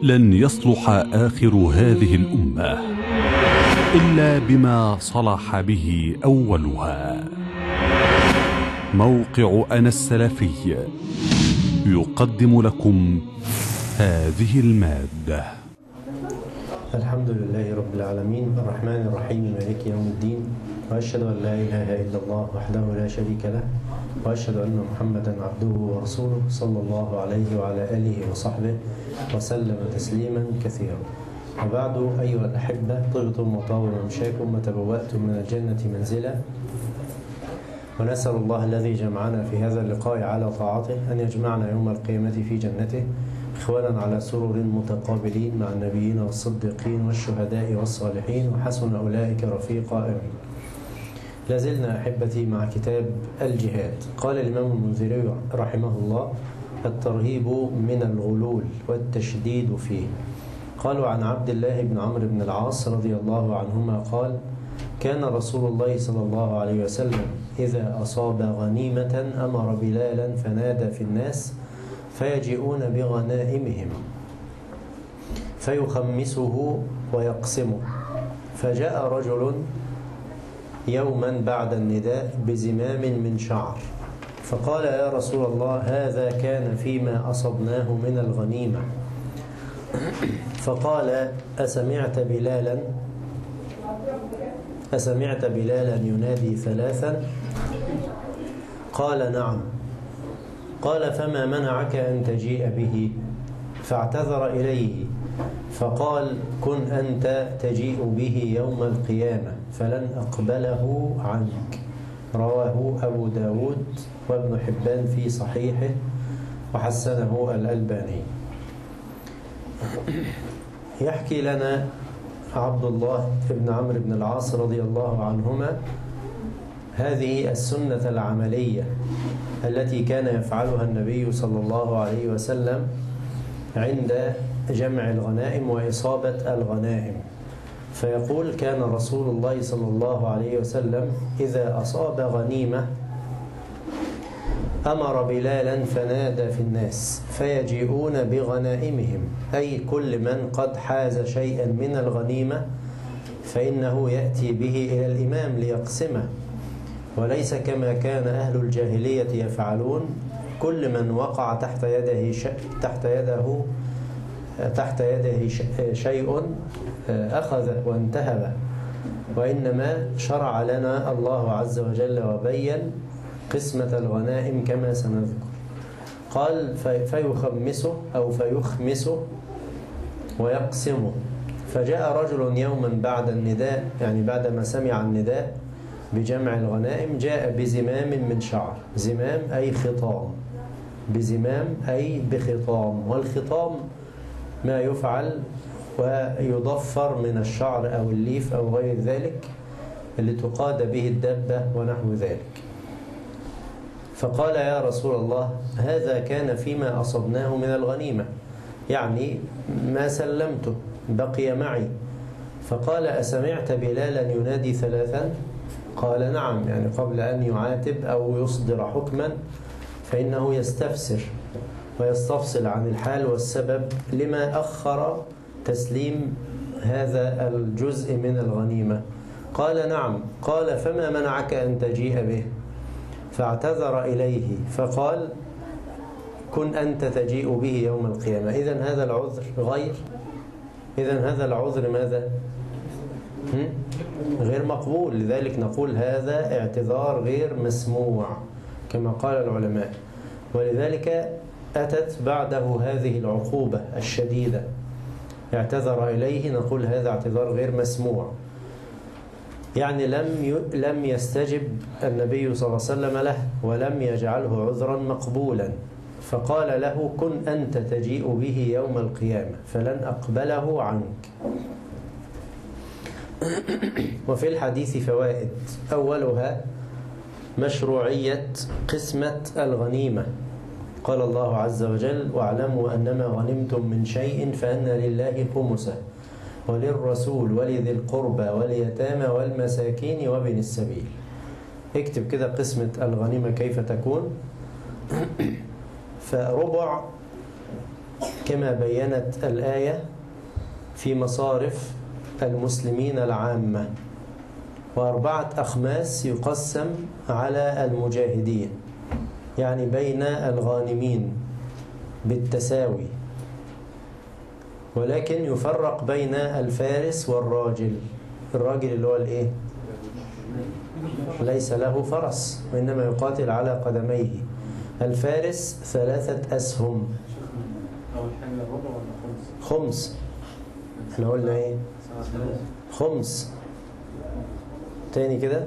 لن يصلح آخر هذه الأمة إلا بما صلح به أولها موقع أنا السلفي يقدم لكم هذه المادة الحمد لله رب العالمين الرحمن الرحيم مالك يوم الدين وأشهد أن لا إله إلا الله وحده لا شريك له وأشهد أن محمدا عبده ورسوله صلى الله عليه وعلى آله وصحبه وسلم تسليما كثيرا وبعد أيها الأحبة طبتم وطاب ممشاكم وتبوأتم من الجنة منزلا ونسأل الله الذي جمعنا في هذا اللقاء على طاعته أن يجمعنا يوم القيامة في جنته إخوانا على سرر متقابلين مع النبيين والصديقين والشهداء والصالحين وحسن أولئك رفيقا آمين لازلنا أحبتي مع كتاب الجهاد قال الإمام المنذري رحمه الله الترهيب من الغلول والتشديد فيه قالوا عن عبد الله بن عمرو بن العاص رضي الله عنهما قال كان رسول الله صلى الله عليه وسلم إذا أصاب غنيمة أمر بلالا فنادى في الناس فيجيئون بغنائمهم فيخمسه ويقسمه فجاء رجل يوما بعد النداء بزمام من شعر فقال يا رسول الله هذا كان فيما أصبناه من الغنيمة فقال أسمعت بلالا أسمعت بلالا ينادي ثلاثا قال نعم قال فما منعك أن تجيء به فاعتذر إليه فقال كن أنت تجيء به يوم القيامة فلن أقبله عنك رواه أبو داود وابن حبان في صحيحه وحسنه الألباني يحكي لنا عبد الله بن عمرو بن العاص رضي الله عنهما هذه السنة العملية التي كان يفعلها النبي صلى الله عليه وسلم عند جمع الغنائم وإصابة الغنائم فيقول كان رسول الله صلى الله عليه وسلم إذا أصاب غنيمة أمر بلالا فنادى في الناس فيجيئون بغنائمهم أي كل من قد حاز شيئا من الغنيمة فإنه يأتي به إلى الإمام ليقسمه وليس كما كان أهل الجاهلية يفعلون كل من وقع تحت يده تحت يده تحت يده شيء أخذ وانتهب وإنما شرع لنا الله عز وجل وبين قسمة الغنائم كما سنذكر قال فيخمسه أو فيخمسه ويقسمه فجاء رجل يوما بعد النداء يعني بعدما سمع النداء بجمع الغنائم جاء بزمام من شعر زمام أي خطام بزمام أي بخطام والخطام ما يفعل ويضفر من الشعر أو الليف أو غير ذلك اللي تقاد به الدابة ونحو ذلك فقال يا رسول الله هذا كان فيما أصبناه من الغنيمة يعني ما سلمته بقي معي فقال أسمعت بلالا ينادي ثلاثا قال نعم يعني قبل أن يعاتب أو يصدر حكما فإنه يستفسر ويستفصل عن الحال والسبب لما أخر تسليم هذا الجزء من الغنيمة قال نعم قال فما منعك أن تجيء به فاعتذر إليه فقال كن أنت تجيء به يوم القيامة إذا هذا العذر غير إذا هذا العذر ماذا غير مقبول لذلك نقول هذا اعتذار غير مسموع كما قال العلماء ولذلك أتت بعده هذه العقوبة الشديدة اعتذر إليه نقول هذا اعتذار غير مسموع يعني لم لم يستجب النبي صلى الله عليه وسلم له ولم يجعله عذرا مقبولا فقال له كن أنت تجيء به يوم القيامة فلن أقبله عنك وفي الحديث فوائد أولها مشروعية قسمة الغنيمة قال الله عز وجل واعلموا أنما غنمتم من شيء فأن لله خمسه وللرسول ولذي القربى واليتامى والمساكين وابن السبيل اكتب كده قسمة الغنيمة كيف تكون فربع كما بينت الآية في مصارف المسلمين العامة وأربعة أخماس يقسم على المجاهدين يعني بين الغانمين بالتساوي ولكن يفرق بين الفارس والراجل الراجل اللي هو الايه ليس له فرس وإنما يقاتل على قدميه الفارس ثلاثة أسهم أول حاجة ربع ولا خمس؟ خمس احنا قلنا ايه خمس تاني كده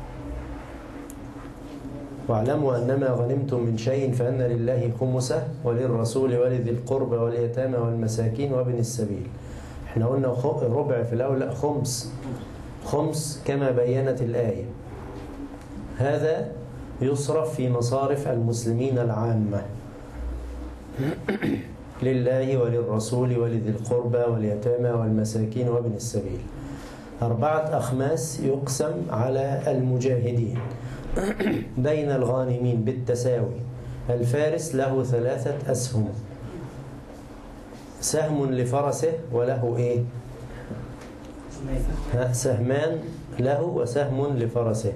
واعلموا أنما غنمتم من شيء فأن لله خمسه وللرسول ولذي القربى واليتامى والمساكين وابن السبيل احنا قلنا خ- ربع في الأول لا خمس خمس كما بينت الآية هذا يصرف في مصارف المسلمين العامة لله وللرسول ولذي القربى واليتامى والمساكين وابن السبيل أربعة أخماس يقسم على المجاهدين بين الغانمين بالتساوي الفارس له ثلاثة أسهم سهم لفرسه وله إيه ها، سهمان له وسهم لفرسه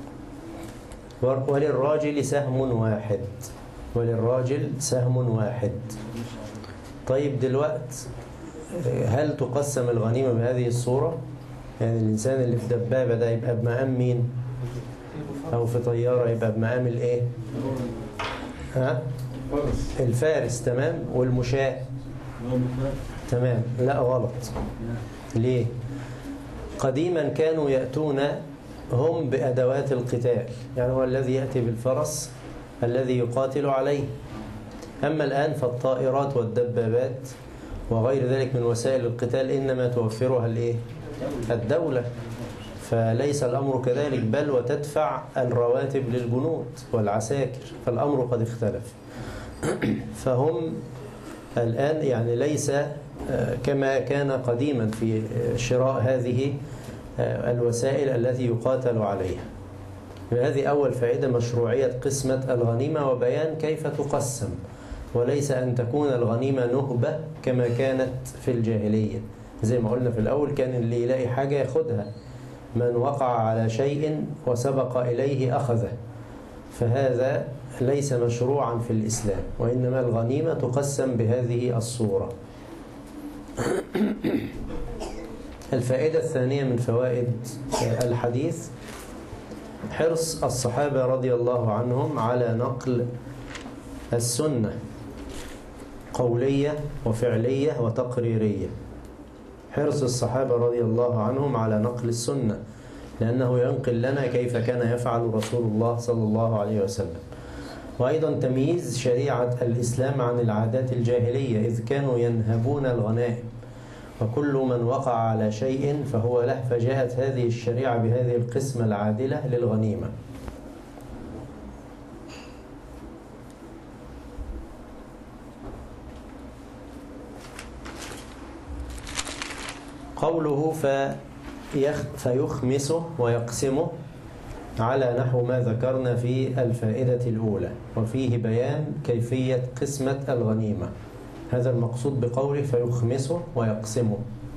وللراجل سهم واحد وللراجل سهم واحد طيب دلوقت هل تقسم الغنيمة بهذه الصورة يعني الإنسان اللي في دبابة ده يبقى بمقام مين أو في طيارة يبقى بمقام الإيه ها فرس الفارس تمام والمشاة تمام لا غلط ليه قديما كانوا يأتون هم بأدوات القتال يعني هو الذي يأتي بالفرس الذي يقاتل عليه أما الآن فالطائرات والدبابات وغير ذلك من وسائل القتال إنما توفرها الإيه؟ الدولة فليس الأمر كذلك بل وتدفع الرواتب للجنود والعساكر فالأمر قد اختلف فهم الآن يعني ليس آه، كما كان قديما في آه، شراء هذه آه، الوسائل التي يقاتل عليها هذه أول فائدة مشروعية قسمة الغنيمة وبيان كيف تقسم وليس أن تكون الغنيمة نهبة كما كانت في الجاهلية زي ما قلنا في الأول كان اللي يلاقي حاجة ياخدها من وقع على شيء وسبق إليه أخذه فهذا ليس مشروعا في الإسلام وإنما الغنيمة تقسم بهذه الصورة الفائدة الثانية من فوائد الحديث حرص الصحابة رضي الله عنهم على نقل السنة قولية وفعلية وتقريرية حرص الصحابة رضي الله عنهم على نقل السنة لأنه ينقل لنا كيف كان يفعل رسول الله صلى الله عليه وسلم وأيضا تمييز شريعة الإسلام عن العادات الجاهلية إذ كانوا ينهبون الغنائم وكل من وقع على شيء فهو له فجاءت هذه الشريعة بهذه القسمة العادلة للغنيمة قوله فيخ فيخمسه ويقسمه على نحو ما ذكرنا في الفائدة الأولى وفيه بيان كيفية قسمة الغنيمة هذا المقصود بقوله فيخمسه ويقسمه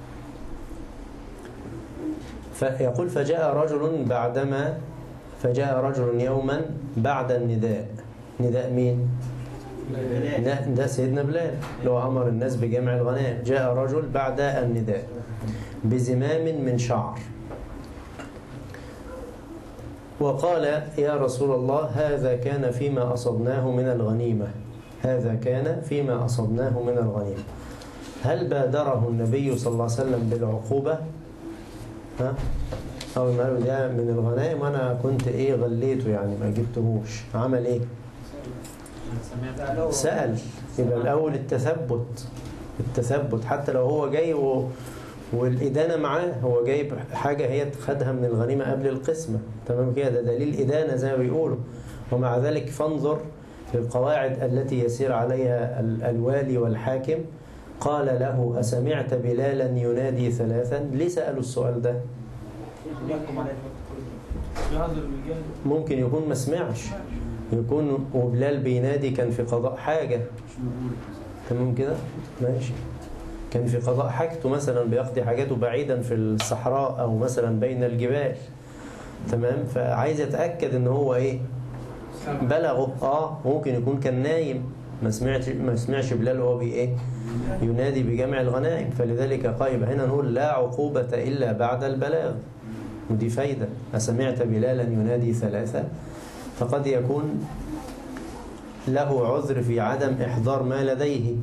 فيقول فجاء رجل بعدما فجاء رجل يوما بعد النداء نداء مين؟ لا ده سيدنا بلال اللي هو أمر الناس بجمع الغنائم جاء رجل بعد النداء بزمام من شعر وقال يا رسول الله هذا كان فيما أصبناه من الغنيمة هذا كان فيما أصبناه من الغنيمة هل بادره النبي صلى الله عليه وسلم بالعقوبة ها أول ما قالوا ده من الغنائم وأنا كنت إيه غليته يعني ما جبتهوش عمل إيه سأل يبقى الأول التثبت التثبت حتى لو هو جاي و... والإدانة معاه هو جايب حاجة هي خدها من الغنيمة قبل القسمة تمام كده ده دليل إدانة زي ما بيقولوا ومع ذلك فانظر للقواعد التي يسير عليها ال- الوالي والحاكم قال له أسمعت بلالا ينادي ثلاثا ليه سألوا السؤال ده يحكم عليه يعذر الرجال ممكن يكون ما سمعش يكون وبلال بينادي كان في قضاء حاجة مش موجود تمام كده ماشي كان في قضاء حاجته مثلا بيقضي حاجاته بعيدا في الصحراء او مثلا بين الجبال تمام فعايز يتاكد ان هو ايه بلغه اه ممكن يكون كان نايم ما سمعش ما سمعش بلال وهو بي ايه ينادي بجمع الغنائم فلذلك قال يبقى هنا نقول لا عقوبة إلا بعد البلاغ ودي فايدة أسمعت بلالا ينادي ثلاثة فقد يكون له عذر في عدم إحضار ما لديه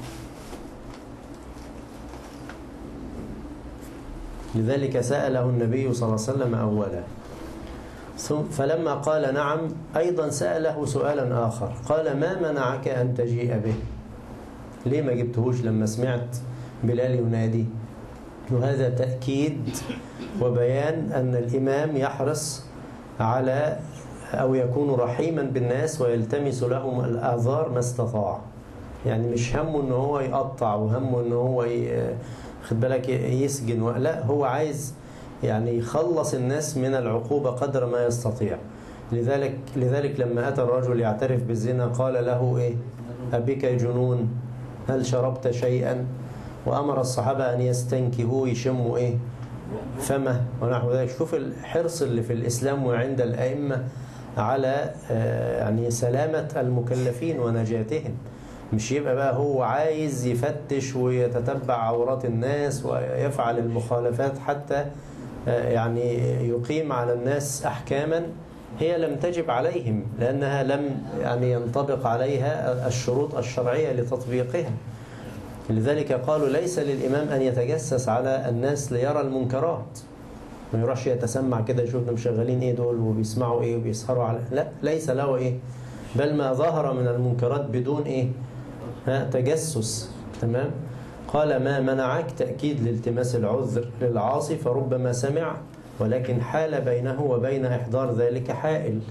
لذلك سأله النبي صلى الله عليه وسلم أولا ثم فلما قال نعم أيضا سأله سؤالا آخر قال ما منعك أن تجيء به ليه ما جبتهوش لما سمعت بلال ينادي وهذا تأكيد وبيان أن الإمام يحرص على أو يكون رحيما بالناس ويلتمس لهم الآثار ما استطاع يعني مش همه ان هو يقطع وهمه ان هو ي- خد بالك يسجن و- لا هو عايز يعني يخلص الناس من العقوبة قدر ما يستطيع لذلك لذلك لما أتى الرجل يعترف بالزنا قال له إيه أبك جنون هل شربت شيئا وأمر الصحابة أن يستنكهوا يشموا إيه فمه ونحو ذلك شوف الحرص اللي في الإسلام وعند الأئمة على آه، يعني سلامة المكلفين ونجاتهم مش يبقى بقى هو عايز يفتش ويتتبع عورات الناس ويفعل المخالفات حتى آه، يعني يقيم على الناس أحكاما هي لم تجب عليهم لأنها لم يعني ينطبق عليها الشروط الشرعية لتطبيقها لذلك قالوا ليس للإمام أن يتجسس على الناس ليرى المنكرات ما يروحش يتسمع كده يشوف ده مشغلين ايه دول وبيسمعوا ايه وبيسهروا على لا ليس له ايه بل ما ظهر من المنكرات بدون ايه ها تجسس تمام قال ما منعك تأكيد لالتماس العذر للعاصي فربما سمع ولكن حال بينه وبين إحضار ذلك حائل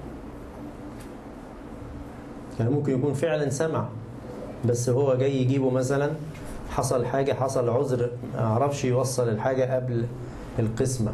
يعني ممكن يكون فعلا سمع بس هو جاي يجيبه مثلا حصل حاجة حصل عذر ما عرفش يوصل الحاجة قبل القسمة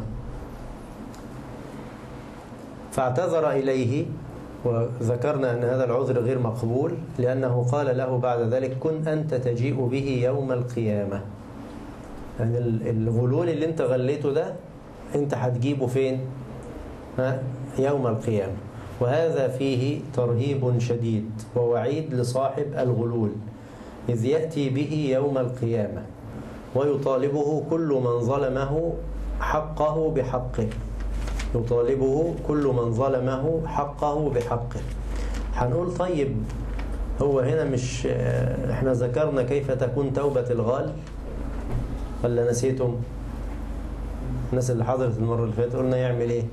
فاعتذر إليه وذكرنا أن هذا العذر غير مقبول لأنه قال له بعد ذلك كن أنت تجيء به يوم القيامة يعني ال- الغلول اللي انت غليته ده انت هتجيبه فين ها؟ يوم القيامة وهذا فيه ترهيب شديد ووعيد لصاحب الغلول إذ يأتي به يوم القيامة ويطالبه كل من ظلمه حقه بحقه يطالبه كل من ظلمه حقه بحقه هنقول طيب هو هنا مش آه، احنا ذكرنا كيف تكون توبة الغال ولا نسيتم الناس اللي حضرت المرة اللي فاتت قلنا يعمل ايه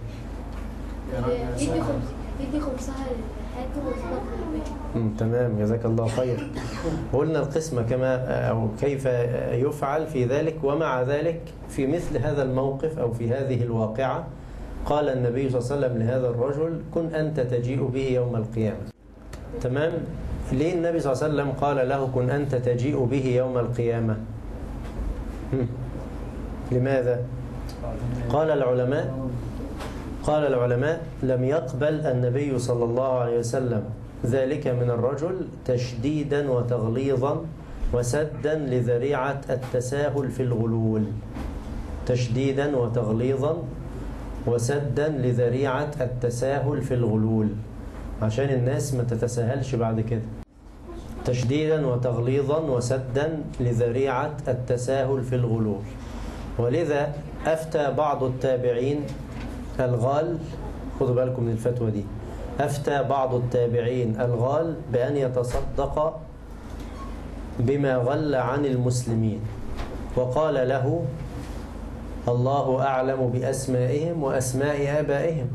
يدي خمس يدي خمسها للحاكم ويصدق للباقي مم، تمام جزاك الله خير قلنا القسمة كما أو كيف يفعل في ذلك ومع ذلك في مثل هذا الموقف أو في هذه الواقعة قال النبي صلى الله عليه وسلم لهذا الرجل كن أنت تجيء به يوم القيامة تمام ليه النبي صلى الله عليه وسلم قال له كن أنت تجيء به يوم القيامة هم. لماذا قال العلماء قال العلماء لم يقبل النبي صلى الله عليه وسلم ذلك من الرجل تشديدا وتغليظا وسدا لذريعة التساهل في الغلول تشديدا وتغليظا وسدا لذريعة التساهل في الغلول عشان الناس ما تتساهلش بعد كده تشديدا وتغليظا وسدا لذريعة التساهل في الغلول ولذا أفتى بعض التابعين الغال خذوا بالكم من الفتوى دي أفتى بعض التابعين الغال بأن يتصدق بما غل عن المسلمين وقال له الله أعلم بأسمائهم وأسماء آبائهم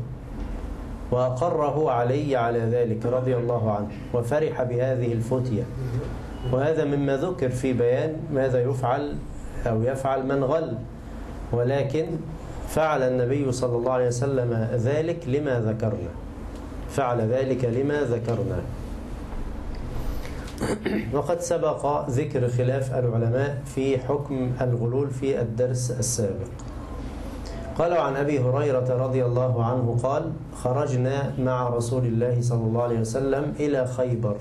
وأقره علي على ذلك رضي الله عنه وفرح بهذه الفتية وهذا مما ذكر في بيان ماذا يفعل أو يفعل من غل ولكن فعل النبي صلى الله عليه وسلم ذلك لما ذكرنا فعل ذلك لما ذكرنا وقد سبق ذكر خلاف العلماء في حكم الغلول في الدرس السابق قال عن أبي هريرة رضي الله عنه قال خرجنا مع رسول الله صلى الله عليه وسلم إلى خيبر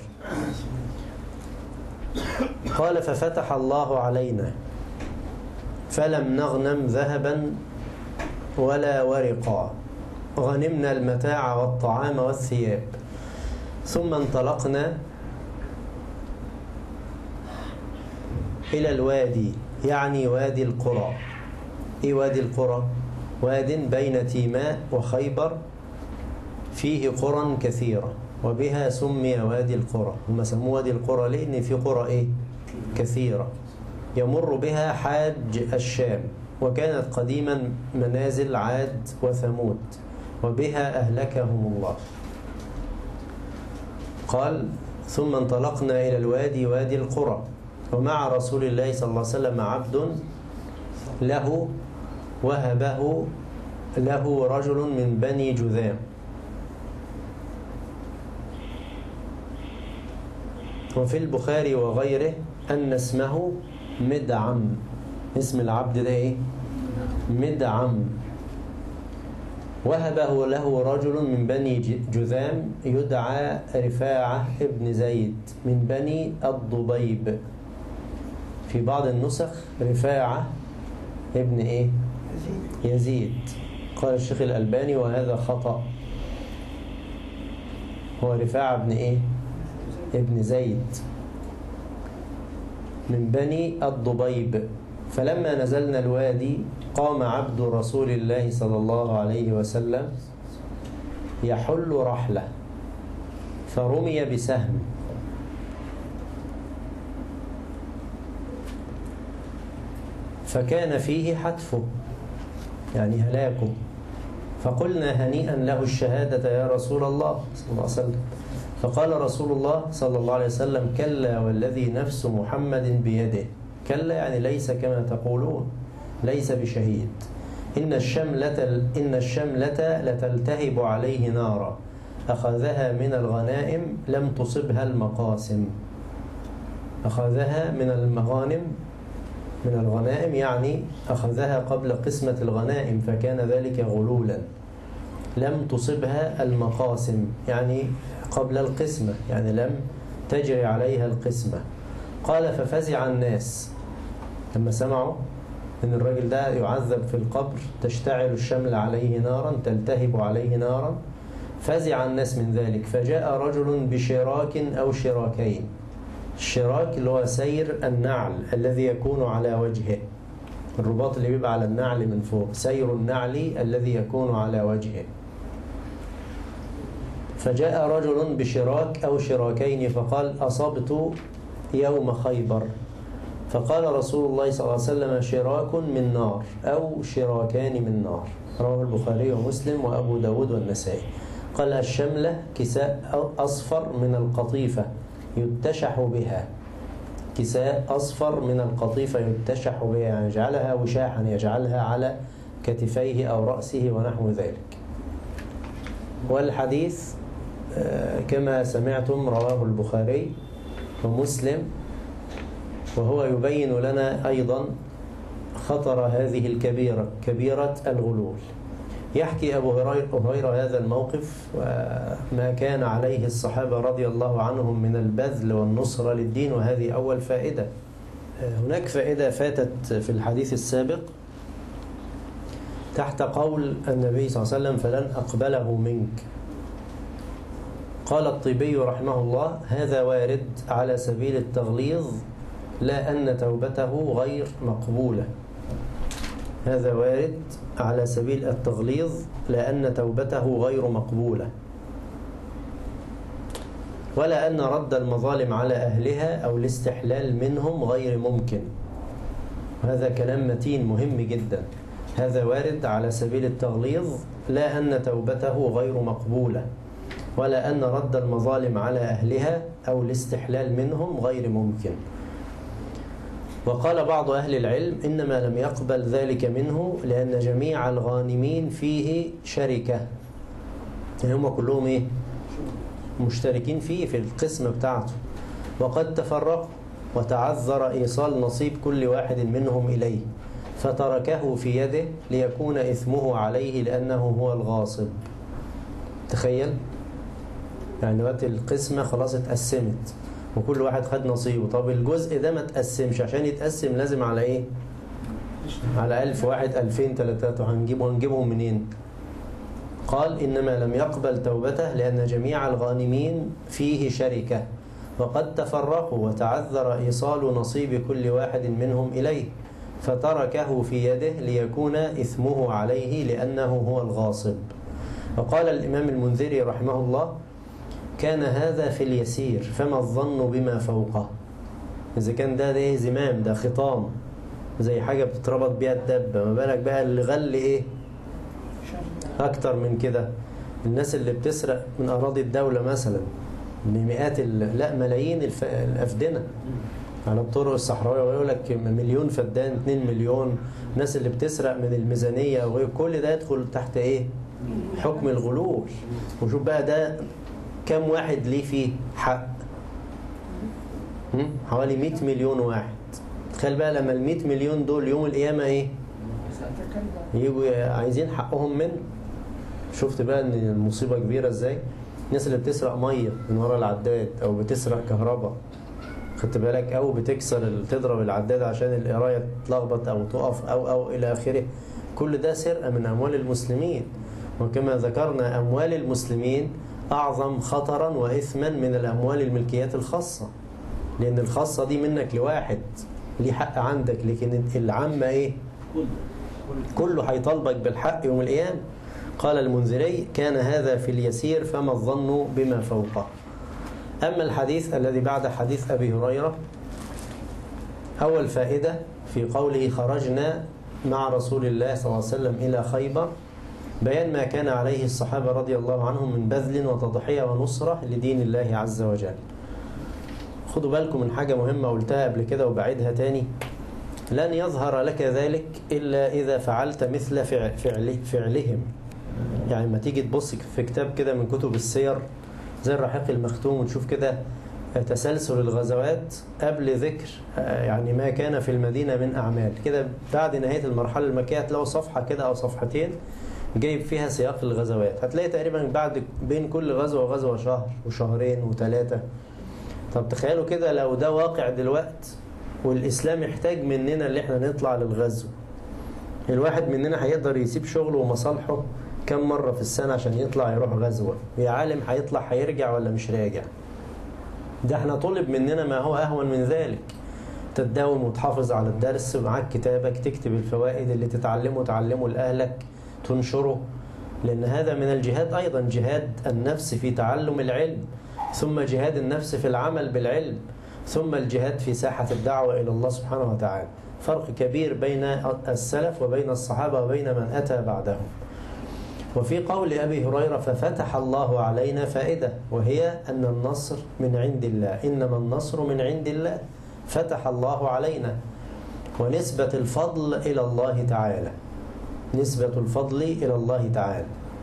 قال ففتح الله علينا فلم نغنم ذهبا ولا ورقا غنمنا المتاع والطعام والثياب ثم انطلقنا إلى الوادي يعني وادي القرى إيه وادي القرى؟ واد بين تيماء وخيبر فيه قرى كثيرة وبها سمي وادي القرى هم سموه وادي القرى لأن في قرى إيه؟ كثيرة يمر بها حاج الشام وكانت قديما منازل عاد وثمود وبها أهلكهم الله قال ثم انطلقنا إلى الوادي وادي القرى ومع رسول الله صلى الله عليه وسلم عبد له وهبه له رجل من بني جذام وفي البخاري وغيره أن اسمه مدعم اسم العبد ده إيه؟ مدعم وهبه له رجل من بني جذام يدعى رفاعة ابن زيد من بني الضبيب في بعض النسخ رفاعة ابن ايه يزيد قال الشيخ الألباني وهذا خطأ هو رفاعة ابن ايه ابن زيد من بني الضبيب فلما نزلنا الوادي قام عبد رسول الله صلى الله عليه وسلم يحل رحله فرمي بسهم فكان فيه حتفه يعني هلاكه فقلنا هنيئا له الشهادة يا رسول الله صلى الله عليه وسلم فقال رسول الله صلى الله عليه وسلم كلا والذي نفس محمد بيده كلا يعني ليس كما تقولون ليس بشهيد إن الشملة إن الشملة لتلتهب عليه نارا أخذها من الغنائم لم تصبها المقاسم أخذها من المغانم من الغنائم يعني أخذها قبل قسمة الغنائم فكان ذلك غلولا لم تصبها المقاسم يعني قبل القسمة يعني لم تجري عليها القسمة قال ففزع الناس لما سمعوا أن الرجل ده يعذب في القبر تشتعل الشمل عليه نارا تلتهب عليه نارا فزع الناس من ذلك فجاء رجل بشراك أو شراكين الشراك اللي هو سير النعل الذي يكون على وجهه الرباط اللي بيبقى على النعل من فوق سير النعل الذي يكون على وجهه فجاء رجل بشراك أو شراكين فقال أصبت يوم خيبر فقال رسول الله صلى الله عليه وسلم شراك من نار أو شراكان من نار رواه البخاري ومسلم وأبو داود والنسائي قال الشملة كساء أصفر من القطيفة يتشح بها كساء أصفر من القطيفة يتشح بها يعني يجعلها وشاحا يجعلها على كتفيه أو رأسه ونحو ذلك والحديث كما سمعتم رواه البخاري ومسلم وهو يبين لنا أيضا خطر هذه الكبيرة كبيرة الغلول يحكي أبو هريرة هذا الموقف وما كان عليه الصحابة رضي الله عنهم من البذل والنصرة للدين وهذه أول فائدة هناك فائدة فاتت في الحديث السابق تحت قول النبي صلى الله عليه وسلم فلن أقبله منك قال الطبي رحمه الله هذا وارد على سبيل التغليظ لا أن توبته غير مقبولة هذا وارد على سبيل التغليظ لأن توبته غير مقبولة ولا أن رد المظالم على أهلها أو الاستحلال منهم غير ممكن هذا كلام متين مهم جدا هذا وارد على سبيل التغليظ لا أن توبته غير مقبولة ولا أن رد المظالم على أهلها أو الاستحلال منهم غير ممكن وقال بعض أهل العلم إنما لم يقبل ذلك منه لأن جميع الغانمين فيه شركة يعني هم كلهم إيه؟ مشتركين فيه في القسم بتاعته وقد تفرقوا وتعذر إيصال نصيب كل واحد منهم إليه فتركه في يده ليكون إثمه عليه لأنه هو الغاصب تخيل يعني دلوقتي القسمة خلاص اتقسمت وكل واحد خد نصيبه طب الجزء ده ما تقسمش عشان يتقسم لازم على ايه على ألف واحد ألفين تلاتات هنجيبه هنجيبهم منين قال إنما لم يقبل توبته لأن جميع الغانمين فيه شركة وقد تفرقوا وتعذر إيصال نصيب كل واحد منهم إليه فتركه في يده ليكون إثمه عليه لأنه هو الغاصب وقال الإمام المنذري رحمه الله كان هذا في اليسير فما الظن بما فوقه إذا كان ده ده إيه زمام ده خطام زي حاجة بتتربط بيها الدبة ما بالك بقى اللي غل إيه أكتر من كده الناس اللي بتسرق من أراضي الدولة مثلا بمئات ال... لا ملايين الف... الأفدنة على الطرق الصحراوية ويقول لك مليون فدان 2 مليون الناس اللي بتسرق من الميزانية وغير كل ده يدخل تحت إيه حكم الغلول وشوف بقى ده كم واحد ليه فيه حق هم؟ حوالي 100 مليون واحد تخيل بقى لما ال 100 مليون دول يوم القيامة إيه يجوا عايزين حقهم منه شفت بقى ان المصيبه كبيره ازاي الناس اللي بتسرق ميه من ورا العداد او بتسرق كهرباء خدت بالك او بتكسر تضرب العداد عشان القرايه تلخبط او تقف او او الى اخره كل ده سرقه من اموال المسلمين وكما ذكرنا اموال المسلمين اعظم خطرا واثما من الاموال الملكيات الخاصه لان الخاصه دي منك لواحد ليه حق عندك لكن العامه ايه كله هيطالبك بالحق يوم القيامة قال المنذري كان هذا في اليسير فما الظن بما فوقه أما الحديث الذي بعد حديث أبي هريرة أول فائدة في قوله خرجنا مع رسول الله صلى الله عليه وسلم إلى خيبر بيان ما كان عليه الصحابة رضي الله عنهم من بذل وتضحية ونصرة لدين الله عز وجل خدوا بالكم من حاجة مهمة قلتها قبل كده وبعيدها تاني لن يظهر لك ذلك إلا إذا فعلت مثل فعل فعل فعلهم يعني ما تيجي تبص في كتاب كده من كتب السير زي الرحيق المختوم وتشوف كده تسلسل الغزوات قبل ذكر يعني ما كان في المدينة من أعمال كده بعد نهاية المرحلة المكية هتلاقوا صفحة كده أو صفحتين جايب فيها سياق الغزوات هتلاقي تقريبا بعد بين كل غزوة وغزوة شهر وشهرين وثلاثة طب تخيلوا كده لو ده واقع دلوقت والإسلام يحتاج مننا اللي احنا نطلع للغزو الواحد مننا هيقدر يسيب شغله ومصالحه كم مرة في السنة عشان يطلع يروح غزوة يا عالم هيطلع هيرجع ولا مش راجع ده احنا طلب مننا ما هو أهون من ذلك تداوم وتحافظ على الدرس ومعاك كتابك تكتب الفوائد اللي تتعلمه تعلمه لأهلك تنشره لأن هذا من الجهاد أيضا جهاد النفس في تعلم العلم ثم جهاد النفس في العمل بالعلم ثم الجهاد في ساحة الدعوة إلى الله سبحانه وتعالى فرق كبير بين السلف وبين الصحابة وبين من أتى بعدهم وفي قول أبي هريرة ففتح الله علينا فائدة وهي أن النصر من عند الله إنما النصر من عند الله فتح الله علينا ونسبة الفضل إلى الله تعالى نسبة الفضل إلى الله تعالى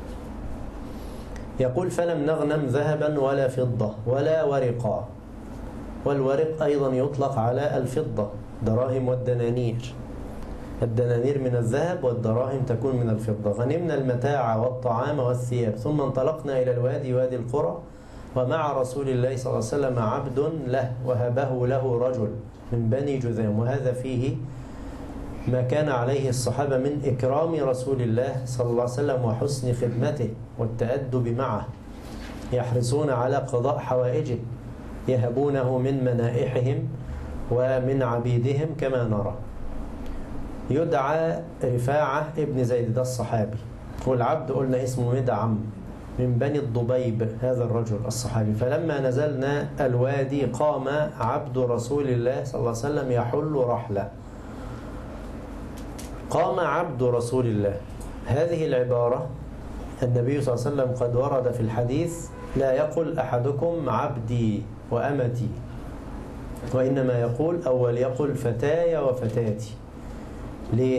يقول فلم نغنم ذهبا ولا فضة ولا ورقا والورق أيضا يطلق على الفضة دراهم والدنانير الدنانير من الذهب والدراهم تكون من الفضة غنمنا المتاع والطعام والثياب ثم انطلقنا إلى الوادي وادي القرى ومع رسول الله صلى الله عليه وسلم عبد له وهبه له رجل من بني جذام وهذا فيه ما كان عليه الصحابة من إكرام رسول الله صلى الله عليه وسلم وحسن خدمته والتأدب معه يحرصون على قضاء حوائجه يهبونه من منائحهم ومن عبيدهم كما نرى يدعى رفاعة ابن زيد ده الصحابي والعبد قلنا اسمه مدعم من بني الضبيب هذا الرجل الصحابي فلما نزلنا الوادي قام عبد رسول الله صلى الله عليه وسلم يحل رحلة قام عبد رسول الله هذه العبارة النبي صلى الله عليه وسلم قد ورد في الحديث لا يقل أحدكم عبدي وأمتي وإنما يقول أول يقول فتاي وفتاتي ليه؟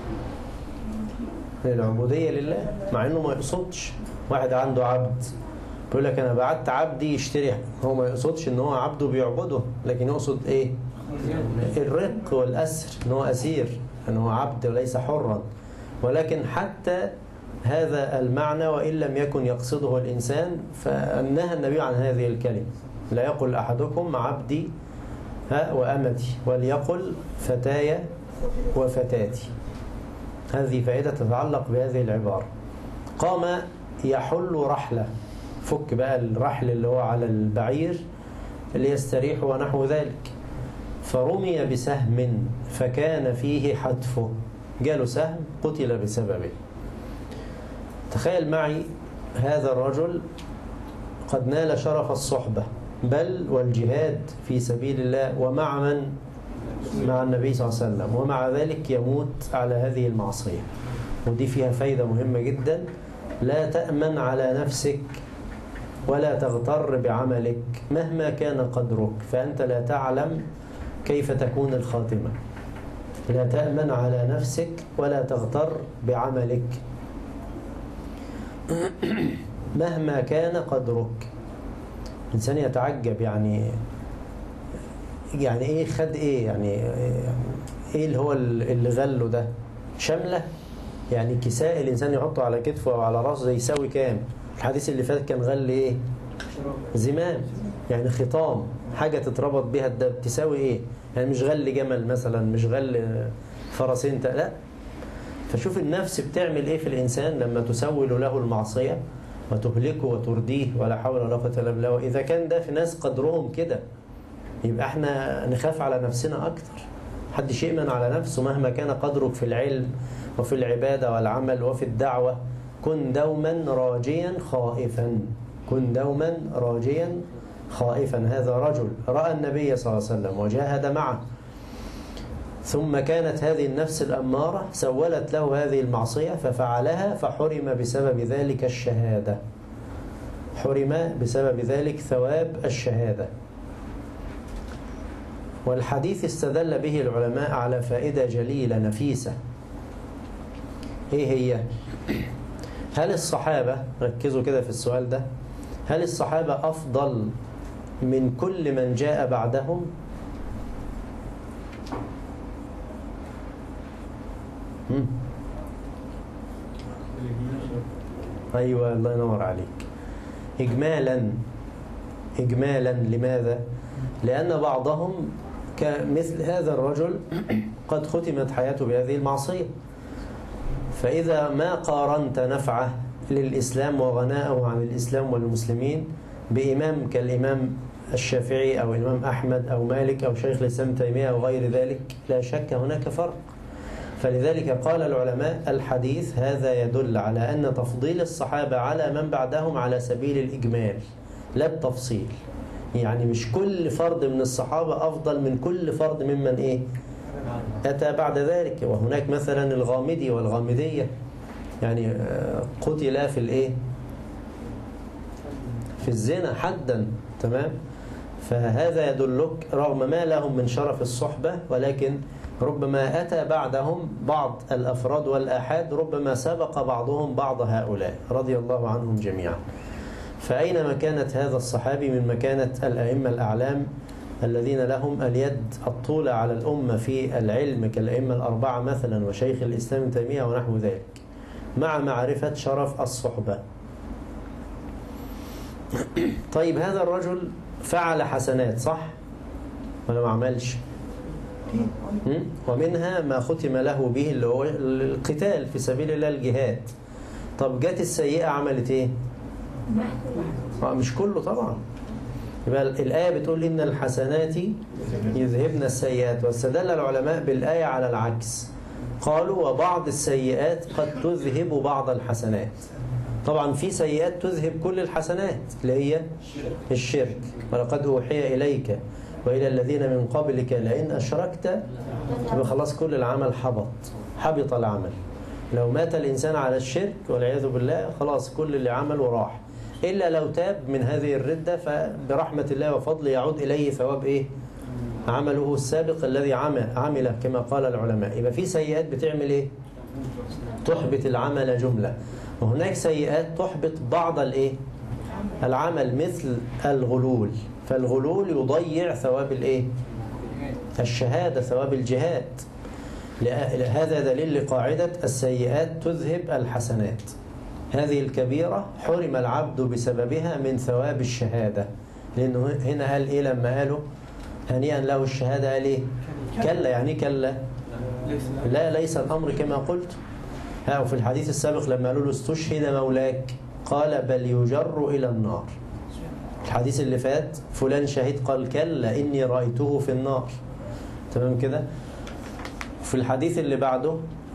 للعبودية لله مع إنه ما يقصدش واحد عنده عبد بيقول لك أنا بعت عبدي يشتري هو ما يقصدش إن هو عبده بيعبده لكن يقصد إيه؟ الرق والأسر إن هو أسير أنه عبد وليس حرا ولكن حتى هذا المعنى وإن لم يكن يقصده الإنسان فنهى النبي عن هذه الكلمة لا يقل أحدكم عبدي ها وأمتي وليقل فتاي وفتاتي هذه فائدة تتعلق بهذه العبارة قام يحل رحلة فك بقى الرحل اللي هو على البعير ليستريح ونحو ذلك فرمي بسهم فكان فيه حتفه جاله سهم قتل بسببه تخيل معي هذا الرجل قد نال شرف الصحبة بل والجهاد في سبيل الله ومع من مع النبي صلى الله عليه وسلم ومع ذلك يموت على هذه المعصية ودي فيها فايدة مهمة جدا لا تأمن على نفسك ولا تغتر بعملك مهما كان قدرك فأنت لا تعلم كيف تكون الخاتمة لا تأمن على نفسك ولا تغتر بعملك مهما كان قدرك الإنسان يتعجب يعني يعني إيه خد إيه يعني إيه اللي هو اللي غله ده شملة يعني كساء الإنسان يحطه على كتفه أو على راسه يساوي كام الحديث اللي فات كان غل إيه زمام يعني خطام حاجة تتربط بها الدب تساوي إيه يعني مش غل جمل مثلا مش غل فرسين لا فشوف النفس بتعمل إيه في الإنسان لما تسول له المعصية وتهلكه وترديه ولا حول ولا قوة إلا بالله وإذا كان ده في ناس قدرهم كده يبقى احنا نخاف على نفسنا أكتر محدش يأمن على نفسه مهما كان قدرك في العلم وفي العبادة والعمل وفي الدعوة كن دوما راجيا خائفا كن دوما راجيا خائفا هذا رجل رأى النبي صلى الله عليه وسلم وجاهد معه ثم كانت هذه النفس الأمارة سولت له هذه المعصية ففعلها فحرم بسبب ذلك الشهادة حرم بسبب ذلك ثواب الشهادة والحديث استدل به العلماء على فائدة جليلة نفيسة ايه هي هل الصحابة ركزوا كده في السؤال ده هل الصحابة أفضل من كل من جاء بعدهم مم. أيوة الله ينور عليك إجمالا إجمالا لماذا؟ لأن بعضهم كمثل هذا الرجل قد ختمت حياته بهذه المعصية فإذا ما قارنت نفعه للإسلام وغناءه عن الإسلام والمسلمين بإمام كالإمام الشافعي أو الإمام أحمد أو مالك أو شيخ الإسلام تيمية أو غير ذلك لا شك هناك فرق فلذلك قال العلماء الحديث هذا يدل على أن تفضيل الصحابة على من بعدهم على سبيل الإجمال لا التفصيل يعني مش كل فرد من الصحابة أفضل من كل فرد ممن إيه أتى بعد ذلك وهناك مثلا الغامدي والغامدية يعني قتلا في الإيه في الزنا حدا تمام فهذا يدلك رغم ما لهم من شرف الصحبة ولكن ربما أتى بعدهم بعض الأفراد والآحاد ربما سبق بعضهم بعض هؤلاء رضي الله عنهم جميعا فأين مكانة هذا الصحابي من مكانة الأئمة الأعلام الذين لهم اليد الطولة على الأمة في العلم كالأئمة الأربعة مثلا وشيخ الإسلام ابن تيمية ونحو ذلك مع معرفة شرف الصحبة طيب هذا الرجل فعل حسنات صح ولا ما عملش ومنها ما ختم له به اللي هو القتال في سبيل الله الجهاد طب جت السيئة عملت ايه مش كله طبعا يبقى الآية بتقول إن الحسنات يذهبن السيئات واستدل العلماء بالآية على العكس قالوا وبعض السيئات قد تذهب بعض الحسنات طبعا في سيئات تذهب كل الحسنات اللي هي الشرك ولقد أوحي إليك وإلى الذين من قبلك لئن أشركت يبقى خلاص كل العمل حبط حبط العمل لو مات الإنسان على الشرك والعياذ بالله خلاص كل اللي عمله راح إلا لو تاب من هذه الردة فبرحمة الله وفضله يعود إليه ثواب إيه عمله السابق الذي عمل عمله كما قال العلماء يبقى في سيئات بتعمل إيه تحبط العمل جملة وهناك سيئات تحبط بعض الإيه العمل مثل الغلول فالغلول يضيع ثواب الإيه الشهادة ثواب الجهاد لأ- هذا دليل لقاعدة السيئات تذهب الحسنات هذه الكبيرة حرم العبد بسببها من ثواب الشهادة لأنه هنا قال إيه لما قالوا هنيئا له الشهادة قال إيه كلا يعني إيه كلا لا ليس الأمر كما قلت ها وفي الحديث السابق لما قالوا له استشهد مولاك قال بل يجر إلى النار الحديث اللي فات فلان شهيد قال كلا إني رأيته في النار تمام كده في الحديث اللي بعده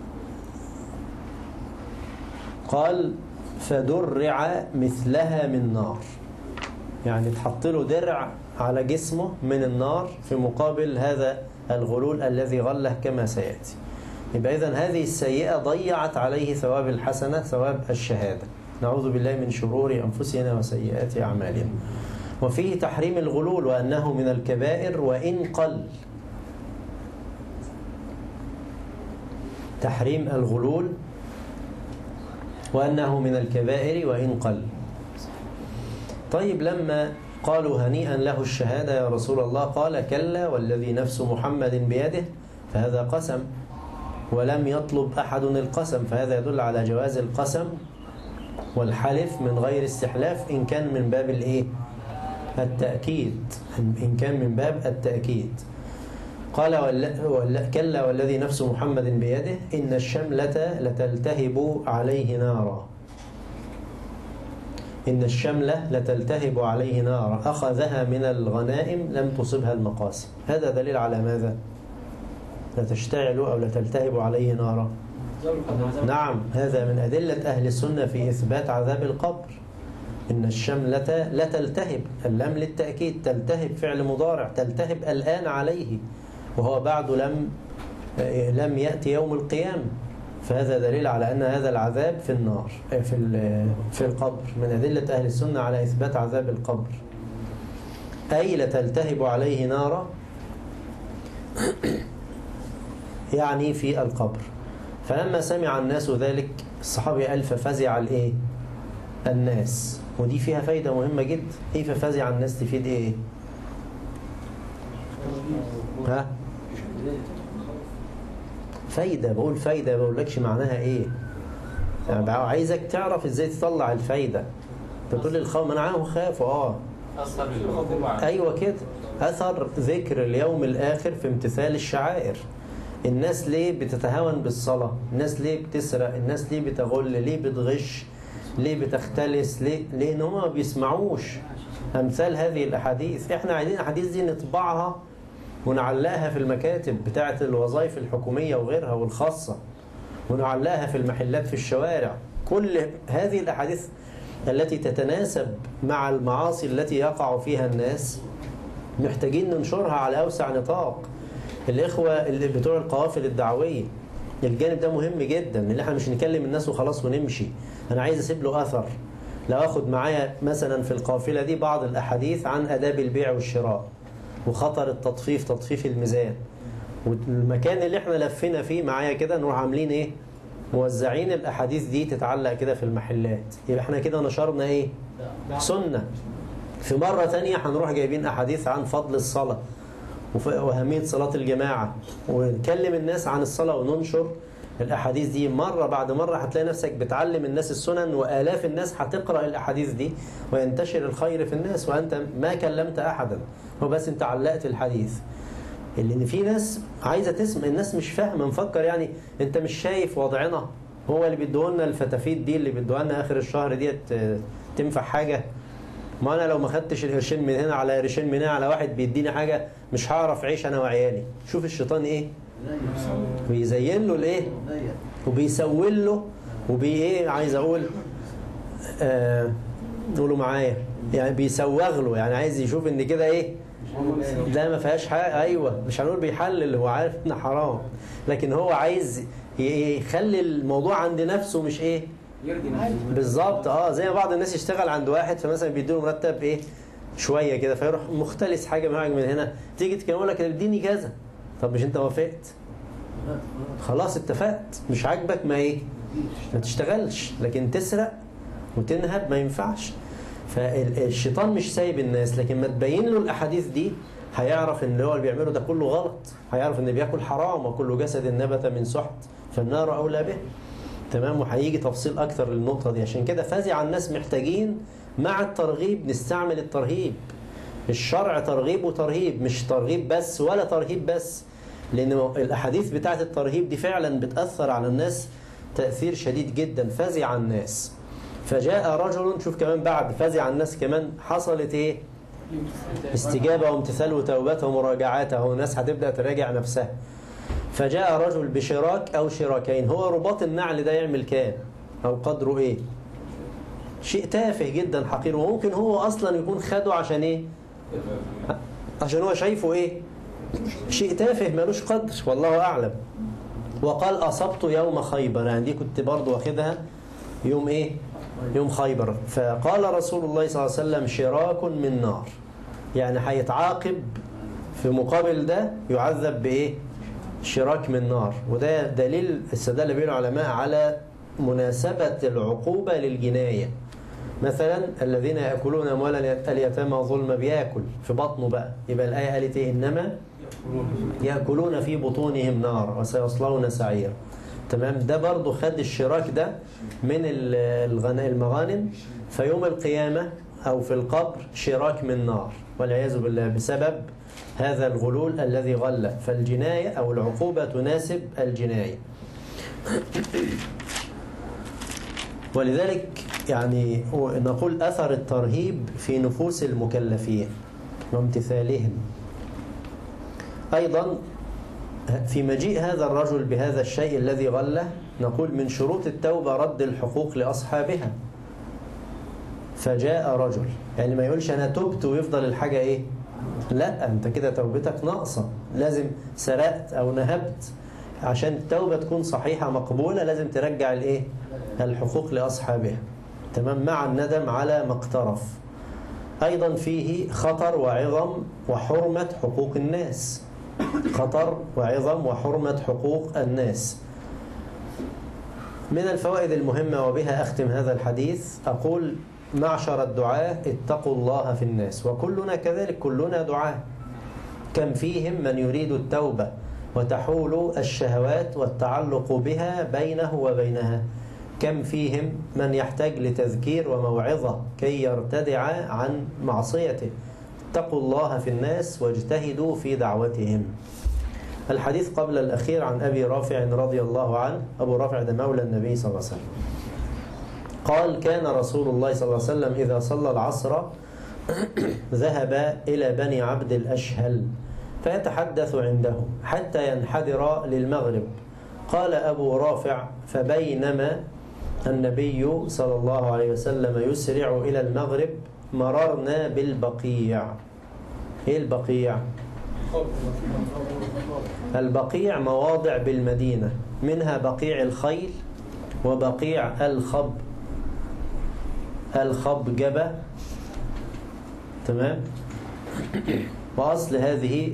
قال فدرع مثلها من نار يعني تحط له درع على جسمه من النار في مقابل هذا الغلول الذي غله كما سيأتي يبقى إذن هذه السيئة ضيعت عليه ثواب الحسنة ثواب الشهادة نعوذ بالله من شرور أنفسنا وسيئات أعمالنا وفيه تحريم الغلول وأنه من الكبائر وإن قل تحريم الغلول وأنه من الكبائر وإن قل طيب لما قالوا هنيئا له الشهادة يا رسول الله قال كلا والذي نفس محمد بيده فهذا قسم ولم يطلب أحد القسم فهذا يدل على جواز القسم والحلف من غير استحلاف إن كان من باب الإيه؟ التأكيد إن كان من باب التأكيد قال ولا ولا كلا والذي نفس محمد بيده إن الشملة لتلتهب عليه نارا إن الشملة لتلتهب عليه نارا أخذها من الغنائم لم تصبها المقاسم هذا دليل على ماذا؟ لتشتعل أو لتلتهب عليه نارا نعم هذا من أدلة أهل السنة في إثبات عذاب القبر إن الشملة لا تلتهب اللام للتأكيد تلتهب فعل مضارع تلتهب الآن عليه وهو بعد لم لم يأتي يوم القيامة فهذا دليل على أن هذا العذاب في النار في في القبر من أدلة أهل السنة على إثبات عذاب القبر أي لتلتهب عليه نارا يعني في القبر فلما سمع الناس ذلك الصحابي قال ففزع الايه الناس ودي فيها فايدة مهمة جدا ايه ففزع الناس تفيد ايه ها فايدة بقول فايدة بقولكش معناها ايه يعني بقى عايزك تعرف ازاي تطلع الفايدة انت تقول لي الخوف انا عارف خاف اه أثر الخضوع ايوه كده اثر ذكر اليوم الاخر في امتثال الشعائر الناس ليه بتتهاون بالصلاة الناس ليه بتسرق الناس ليه بتغل ليه بتغش ليه بتختلس ليه لان هم ما بيسمعوش امثال هذه الاحاديث احنا عايزين الاحاديث دي نطبعها ونعلقها في المكاتب بتاعه الوظائف الحكوميه وغيرها والخاصه ونعلقها في المحلات في الشوارع كل هذه الاحاديث التي تتناسب مع المعاصي التي يقع فيها الناس محتاجين ننشرها على اوسع نطاق الاخوه اللي بتوع القوافل الدعويه الجانب ده مهم جدا ان احنا مش نكلم الناس وخلاص ونمشي انا عايز اسيب له اثر لو اخد معايا مثلا في القافله دي بعض الاحاديث عن اداب البيع والشراء وخطر التطفيف تطفيف الميزان والمكان اللي احنا لفينا فيه معايا كده نروح عاملين ايه موزعين الاحاديث دي تتعلق كده في المحلات يبقى احنا كده نشرنا ايه سنه في مره تانية هنروح جايبين احاديث عن فضل الصلاه وف- وأهمية صلاة الجماعة ونكلم الناس عن الصلاة وننشر الأحاديث دي مرة بعد مرة هتلاقي نفسك بتعلم الناس السنن وآلاف الناس هتقرأ الأحاديث دي وينتشر الخير في الناس وأنت ما كلمت أحدا هو بس أنت علقت الحديث اللي في ناس عايزة تسمع الناس مش فاهمة مفكر يعني أنت مش شايف وضعنا هو اللي بيدوهولنا الفتافيت دي اللي بيدوها لنا آخر الشهر ديت آه، تنفع حاجة ما انا لو ما خدتش القرشين من هنا على قرشين من هنا على واحد بيديني حاجه مش هعرف اعيش انا وعيالي شوف الشيطان ايه بيزين له الايه وبيسول له وبي ايه عايز اقول آه قولوا معايا يعني بيسوغ له يعني عايز يشوف ان كده ايه لا ما فيهاش حاجه ايوه مش هنقول بيحلل هو عارف ان حرام لكن هو عايز ي- يخلي الموضوع عند نفسه مش ايه بالظبط اه زي ما بعض الناس يشتغل عند واحد فمثلا بيديله مرتب ايه شويه كده فيروح مختلس حاجه معاك من هنا تيجي تكلمه يقول لك اديني كذا طب مش انت وافقت خلاص اتفقت مش عاجبك ما ايه ما تشتغلش لكن تسرق وتنهب ما ينفعش فالشيطان مش سايب الناس لكن ما تبين له الاحاديث دي هيعرف ان اللي هو اللي بيعمله ده كله غلط هيعرف ان بياكل حرام وكل جسد نبت من سحت فالنار اولى به تمام وهيجي تفصيل اكتر للنقطه دي عشان كده فزع الناس محتاجين مع الترغيب نستعمل الترهيب الشرع ترغيب وترهيب مش ترغيب بس ولا ترهيب بس لان الاحاديث بتاعه الترهيب دي فعلا بتاثر على الناس تاثير شديد جدا فزع الناس فجاء رجل شوف كمان بعد فزع الناس كمان حصلت ايه استجابة وامتثال وتوبته ومراجعاته والناس هتبدأ تراجع نفسها فجاء رجل بشراك أو شراكين هو رباط النعل ده يعمل كام أو قدره إيه شيء تافه جدا حقير وممكن هو أصلا يكون خده عشان إيه عشان هو شايفه إيه شيء تافه ملوش قدر والله أعلم وقال أصبت يوم خيبر يعني دي كنت برضو واخدها يوم إيه يوم خيبر فقال رسول الله صلى الله عليه وسلم شراك من نار يعني هيتعاقب في مقابل ده يعذب بإيه شراك من نار وده دليل استدل به العلماء على مناسبة العقوبة للجناية مثلا الذين يأكلون أموال اليتامى ظلم بياكل في بطنه بقى يبقى الآية قالت إيه إنما يأكلون في بطونهم نار وسيصلون سعيرا تمام ده برضو خد الشراك ده من الغنا- المغانم فيوم القيامة أو في القبر شراك من نار والعياذ بالله بسبب هذا الغلول الذي غل فالجناية أو العقوبة تناسب الجناية ولذلك يعني نقول أثر الترهيب في نفوس المكلفين وامتثالهم أيضا في مجيء هذا الرجل بهذا الشيء الذي غله نقول من شروط التوبة رد الحقوق لأصحابها فجاء رجل يعني ما يقولش أنا تبت ويفضل الحاجة إيه لا أنت كده توبتك ناقصة لازم سرقت أو نهبت عشان التوبة تكون صحيحة مقبولة لازم ترجع الإيه الحقوق لأصحابها تمام مع الندم على ما اقترف أيضا فيه خطر وعظم وحرمة حقوق الناس خطر وعظم وحرمة حقوق الناس من الفوائد المهمة وبها أختم هذا الحديث أقول معشر الدعاة اتقوا الله في الناس وكلنا كذلك كلنا دعاة كم فيهم من يريد التوبة وتحول الشهوات والتعلق بها بينه وبينها كم فيهم من يحتاج لتذكير وموعظة كي يرتدع عن معصيته اتقوا الله في الناس واجتهدوا في دعوتهم الحديث قبل الأخير عن أبي رافع رضي الله عنه أبو رافع ده مولى النبي صلى الله عليه وسلم قال كان رسول الله صلى الله عليه وسلم إذا صلى العصر ذهب إلى بني عبد الأشهل فيتحدث عندهم حتى ينحدر للمغرب قال أبو رافع فبينما النبي صلى الله عليه وسلم يسرع إلى المغرب مررنا بالبقيع إيه البقيع؟ البقيع مواضع بالمدينة منها بقيع الخيل وبقيع الخب الخبجبة تمام وأصل هذه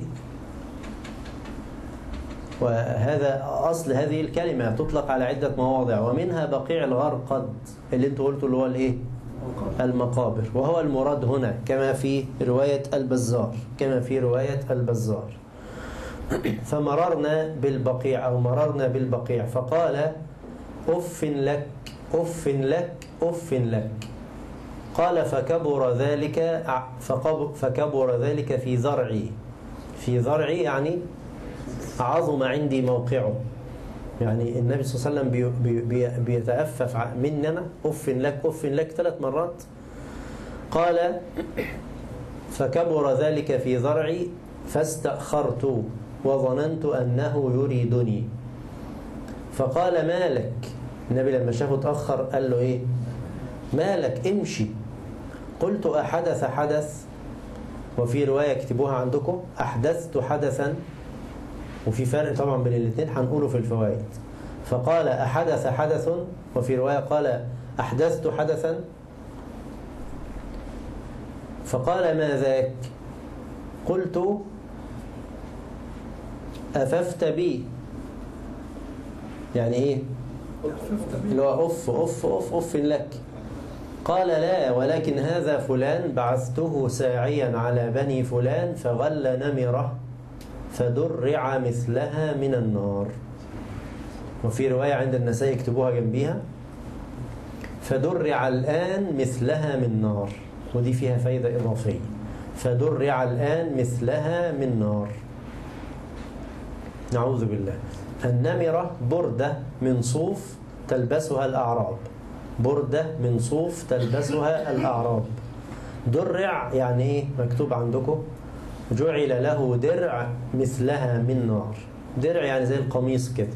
وهذا أصل هذه الكلمة تطلق على عدة مواضع ومنها بقيع الغرقد اللي انتوا قلتوا اللي هو الايه المقابر وهو المراد هنا كما في رواية البزار كما في رواية البزار فمررنا بالبقيع أو مررنا بالبقيع فقال أف لك أف لك أف لك قال فكبر ذلك فقب- فكبر ذلك في ذرعي في ذرعي يعني عظم عندي موقعه يعني النبي صلى الله عليه وسلم بي بي بي بيتأفف ع- مننا أف لك أف لك ثلاث مرات قال فكبر ذلك في ذرعي فاستأخرت وظننت أنه يريدني فقال ما لك النبي لما شافه اتأخر قال له إيه ما لك امشي قلت أحدث حدث وفي رواية اكتبوها عندكم أحدثت حدثا وفي فرق طبعا بين الاثنين هنقوله في الفوائد فقال أحدث حدث وفي رواية قال أحدثت حدثا فقال ما ذاك قلت أففت بي يعني إيه اللي هو أف أف أف أف لك قال لا ولكن هذا فلان بعثته ساعيا على بني فلان فغل نمرة فدرع مثلها من النار وفي رواية عند النساء يكتبوها جنبيها فدرع الآن مثلها من نار ودي فيها فايدة إضافية فدرع الآن مثلها من نار نعوذ بالله النمرة بردة من صوف تلبسها الأعراب بردة من صوف تلبسها الأعراب درع يعني إيه مكتوب عندكم جعل له درع مثلها من نار درع يعني زي القميص كده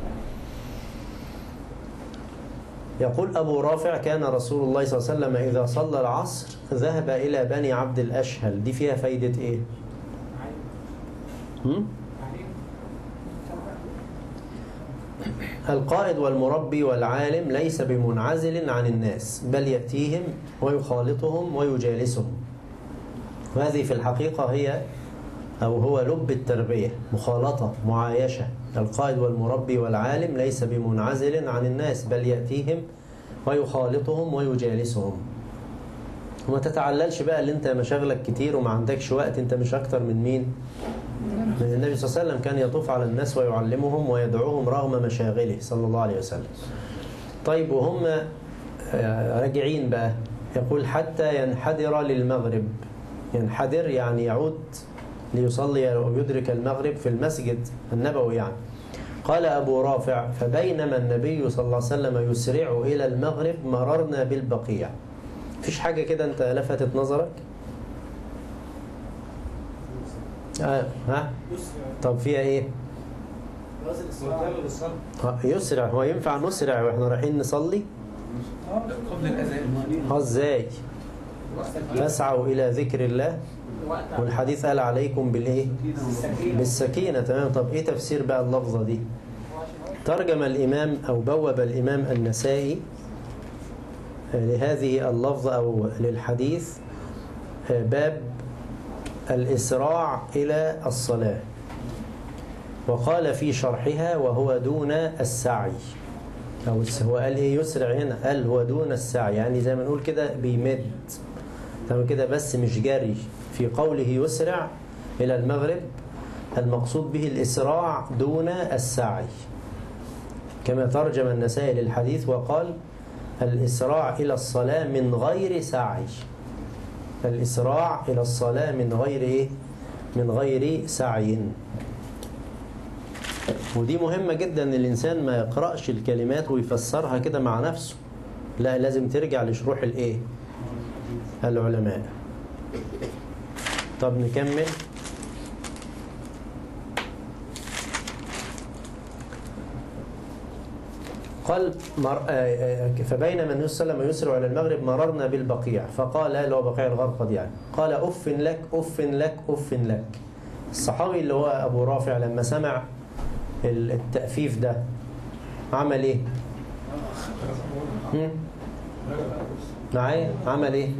يقول أبو رافع كان رسول الله صلى الله عليه وسلم إذا صلى العصر ذهب إلى بني عبد الأشهل دي فيها فايدة إيه؟ هم؟ القائد والمربي والعالم ليس بمنعزل عن الناس بل يأتيهم ويخالطهم ويجالسهم وهذه في الحقيقة هي أو هو لب التربية مخالطة معايشة القائد والمربي والعالم ليس بمنعزل عن الناس بل يأتيهم ويخالطهم ويجالسهم وما تتعللش بقى اللي انت مشاغلك كتير وما عندكش وقت انت مش اكتر من مين من النبي صلى الله عليه وسلم كان يطوف على الناس ويعلمهم ويدعوهم رغم مشاغله صلى الله عليه وسلم طيب وهم راجعين بقى يقول حتى ينحدر للمغرب ينحدر يعني يعود ليصلي ويدرك المغرب في المسجد النبوي يعني قال أبو رافع فبينما النبي صلى الله عليه وسلم يسرع إلى المغرب مررنا بالبقيع فيش حاجة كده أنت لفتت نظرك آه. ها طب فيها إيه آه، يسرع هو ينفع نسرع واحنا رايحين نصلي قبل الأذان اه ازاي فاسعوا إلى ذكر الله والحديث قال عليكم بالإيه بالسكينة تمام طب إيه تفسير بقى اللفظة دي ترجم الإمام أو بوب الإمام النسائي لهذه اللفظة أو للحديث باب الإسراع إلى الصلاة وقال في شرحها وهو دون السعي أو هو قال إيه يسرع هنا قال هو دون السعي يعني زي ما نقول كده بيمد تمام كده بس مش جري في قوله يسرع إلى المغرب المقصود به الإسراع دون السعي كما ترجم النسائي للحديث وقال الإسراع إلى الصلاة من غير سعي الإسراع إلى الصلاة من غير إيه؟ من غير سعي ودي مهمة جدا ان الإنسان ما يقرأش الكلمات ويفسرها كده مع نفسه لا لازم ترجع لشروح الإيه العلماء طب نكمل قال مر... آه، آه، فبينما النبي صلى الله عليه وسلم يسرع إلى المغرب مررنا بالبقيع فقال اللي هو بقيع الغرقد يعني قال أف لك أف لك أف لك الصحابي اللي هو أبو رافع لما سمع ال- التأفيف ده عمل إيه؟ هم؟ معايا عمل إيه؟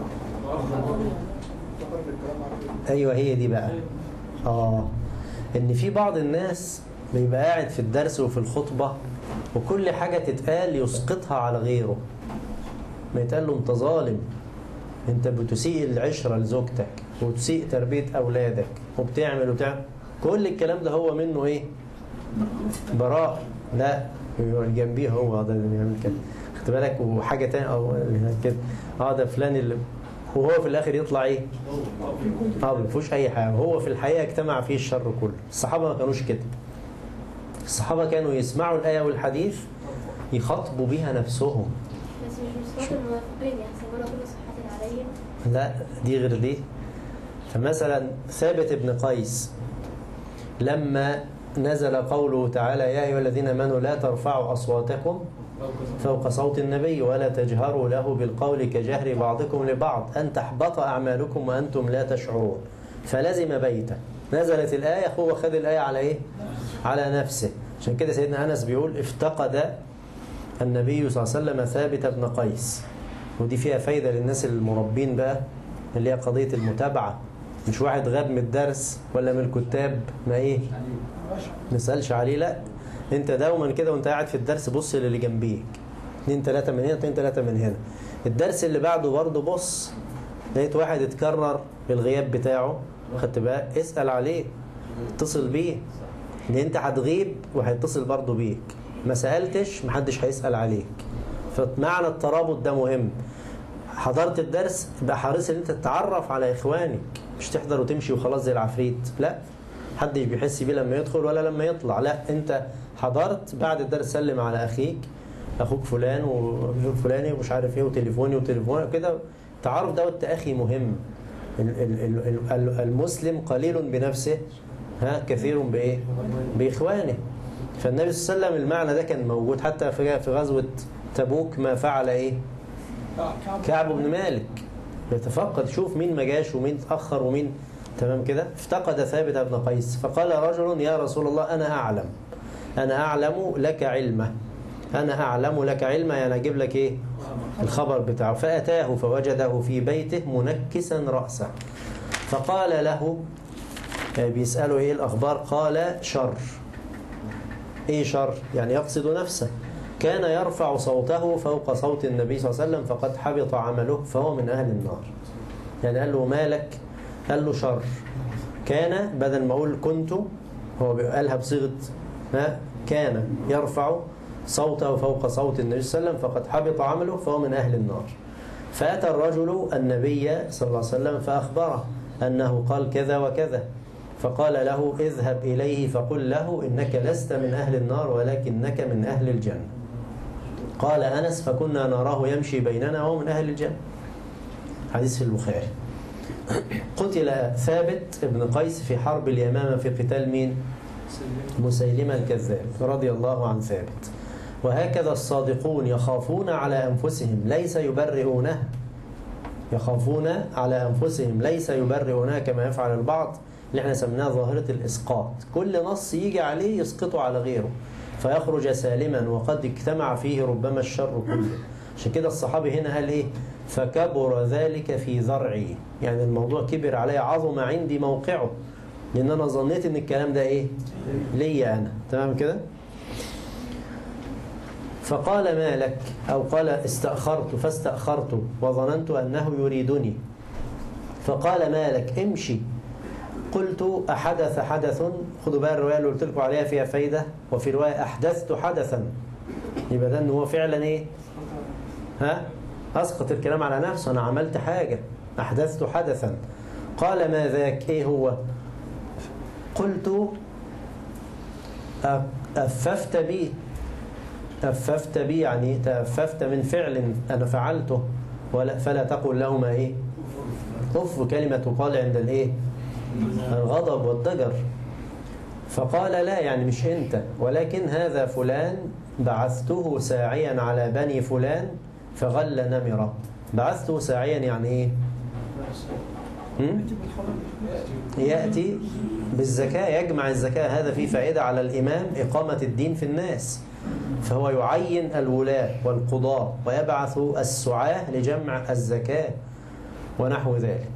أيوه هي دي بقى آه إن في بعض الناس بيبقى قاعد في الدرس وفي الخطبة وكل حاجة تتقال يسقطها على غيره ما يتقال له انت ظالم انت بتسيء العشرة لزوجتك وتسيء تربية أولادك وبتعمل وبتعمل كل الكلام ده هو منه ايه براء لا يبقى اللي جنبيه هو ده اللي بيعمل كده خد بالك وحاجة تانية أو كده اه ده فلان اللي وهو في الآخر يطلع ايه اه ما فيهوش أي حاجة هو في الحقيقة اجتمع فيه الشر كله الصحابة ما كانوش كده الصحابة كانوا يسمعوا الآية والحديث يخاطبوا بها نفسهم بس مش بصفات المنافقين يعني سيقول كل صحة عليهم لا دي غير دي فمثلا ثابت بن قيس لما نزل قوله تعالى يا أيها الذين آمنوا لا ترفعوا أصواتكم فوق صوت النبي ولا تجهروا له بالقول كجهر بعضكم لبعض أن تحبط أعمالكم وأنتم لا تشعرون فلزم بيته نزلت الآية هو خد الآية على إيه؟ على نفسه عشان كده سيدنا أنس بيقول افتقد النبي صلى الله عليه وسلم ثابت بن قيس ودي فيها فايدة للناس المربين بقى اللي هي قضية المتابعة مش واحد غاب من الدرس ولا من الكتاب ما ايه نسألش عليه لا انت دوما كده وانت قاعد في الدرس بص للي جنبيك اتنين تلاتة من هنا اتنين تلاتة من هنا الدرس اللي بعده برضه بص لقيت واحد اتكرر الغياب بتاعه خدت بالك اسأل عليه اتصل بيه لان انت هتغيب وهيتصل برضه بيك ما سألتش محدش هيسأل عليك فمعنى الترابط ده مهم حضرت الدرس يبقى حريص ان انت تتعرف على اخوانك مش تحضر وتمشي وخلاص زي العفريت لا محدش بيحس بيه لما يدخل ولا لما يطلع لا انت حضرت بعد الدرس سلم على اخيك اخوك فلان وفلاني ومش عارف ايه وتليفوني وتليفوني وكده التعارف دوت اخي مهم ال- ال- ال- ال- المسلم قليل بنفسه ها كثير بايه باخوانه فالنبي صلى الله عليه وسلم المعنى ده كان موجود حتى في في غزوه تبوك ما فعل ايه كعب بن مالك يتفقد شوف مين ما جاش ومين اتأخر ومين تمام كده افتقد ثابت بن قيس فقال رجل يا رسول الله أنا أعلم أنا أعلم لك علمه أنا أعلم لك علمه يعني أجيب لك إيه الخبر بتاعه فأتاه فوجده في بيته منكسا رأسه فقال له بيسأله إيه الأخبار قال شر إيه شر يعني يقصد نفسه كان يرفع صوته فوق صوت النبي صلى الله عليه وسلم فقد حبط عمله فهو من أهل النار يعني قال له مالك قال له شر كان بدل ما أقول كنت هو قالها بصيغة ها كان يرفع صوته فوق صوت النبي صلى الله عليه وسلم فقد حبط عمله فهو من أهل النار فأتى الرجل النبي صلى الله عليه وسلم فأخبره أنه قال كذا وكذا فقال له اذهب إليه فقل له إنك لست من أهل النار ولكنك من أهل الجنة قال أنس فكنا نراه يمشي بيننا وهو من أهل الجنة حديث في البخاري قتل ثابت ابن قيس في حرب اليمامة في قتال مين؟ مسيلمة الكذاب رضي الله عن ثابت وهكذا الصادقون يخافون على أنفسهم ليس يبرئونها يخافون على أنفسهم ليس يبرئونها كما يفعل البعض اللي احنا سميناها ظاهرة الإسقاط كل نص يجي عليه يسقطه على غيره فيخرج سالما وقد اجتمع فيه ربما الشر كله عشان كده الصحابي هنا قال ايه فكبر ذلك في ذرعي يعني الموضوع كبر علي عظم عندي موقعه لان انا ظنيت ان الكلام ده ايه ليا انا تمام كده فقال ما لك او قال استأخرت فاستأخرت وظننت انه يريدني فقال ما لك امشي قلت أحدث حدث خدوا بقى الرواية اللي قلت لكم عليها فيها فايدة وفي رواية أحدثت حدثا يبقى ده إن هو فعلا إيه ها أسقط الكلام على نفسه أنا عملت حاجة أحدثت حدثا قال ما ذاك إيه هو قلت أففت بي أففت بي يعني تأففت من فعل أنا فعلته ولا فلا تقل لهما إيه أف كلمة تقال عند الإيه الغضب والضجر فقال لا يعني مش أنت ولكن هذا فلان بعثته ساعيا على بني فلان فغل نمرة بعثته ساعيا يعني إيه هم؟ يأتي بالزكاة يجمع الزكاة هذا فيه فائدة على الإمام إقامة الدين في الناس فهو يعين الولاة والقضاة ويبعث السعاة لجمع الزكاة ونحو ذلك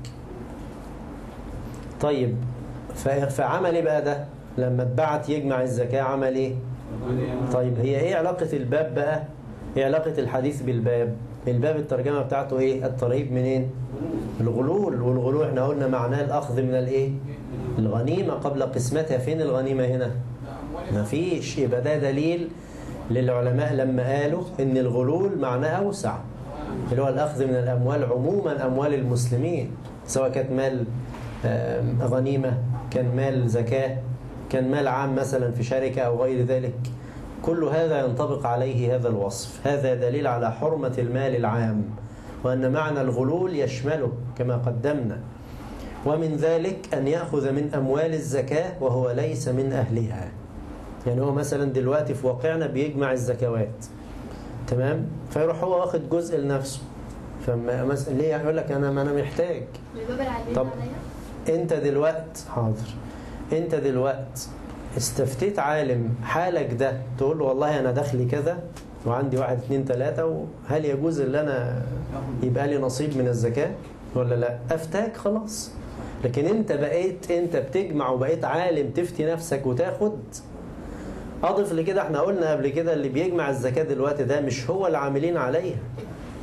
طيب فعمل ايه بقى ده لما اتبعت يجمع الزكاة عمل ايه طيب هي ايه علاقة الباب بقى ايه علاقة الحديث بالباب الباب الترجمة بتاعته ايه الترهيب منين الغلول والغلول احنا قلنا معناه الاخذ من الايه الغنيمة قبل قسمتها فين الغنيمة هنا مفيش يبقى ده دليل للعلماء لما قالوا ان الغلول معناه اوسع اللي هو الاخذ من الاموال عموما اموال المسلمين سواء كانت مال غنيمة كان مال زكاة كان مال عام مثلا في شركة أو غير ذلك كل هذا ينطبق عليه هذا الوصف هذا دليل على حرمة المال العام وأن معنى الغلول يشمله كما قدمنا ومن ذلك أن يأخذ من أموال الزكاة وهو ليس من أهلها يعني هو مثلا دلوقتي في واقعنا بيجمع الزكوات تمام فيروح هو واخد جزء لنفسه فما مثلا ليه يقول لك انا ما انا محتاج الباب العلمي طب عليا انت دلوقت حاضر انت دلوقت استفتيت عالم حالك ده تقول له والله انا دخلي كذا وعندي واحد اتنين تلاتة وهل يجوز ان انا يبقى لي نصيب من الزكاة ولا لا افتاك خلاص لكن انت بقيت انت بتجمع وبقيت عالم تفتي نفسك وتاخد اضف لكده احنا قلنا قبل كده اللي بيجمع الزكاة دلوقتي ده مش هو العاملين عليها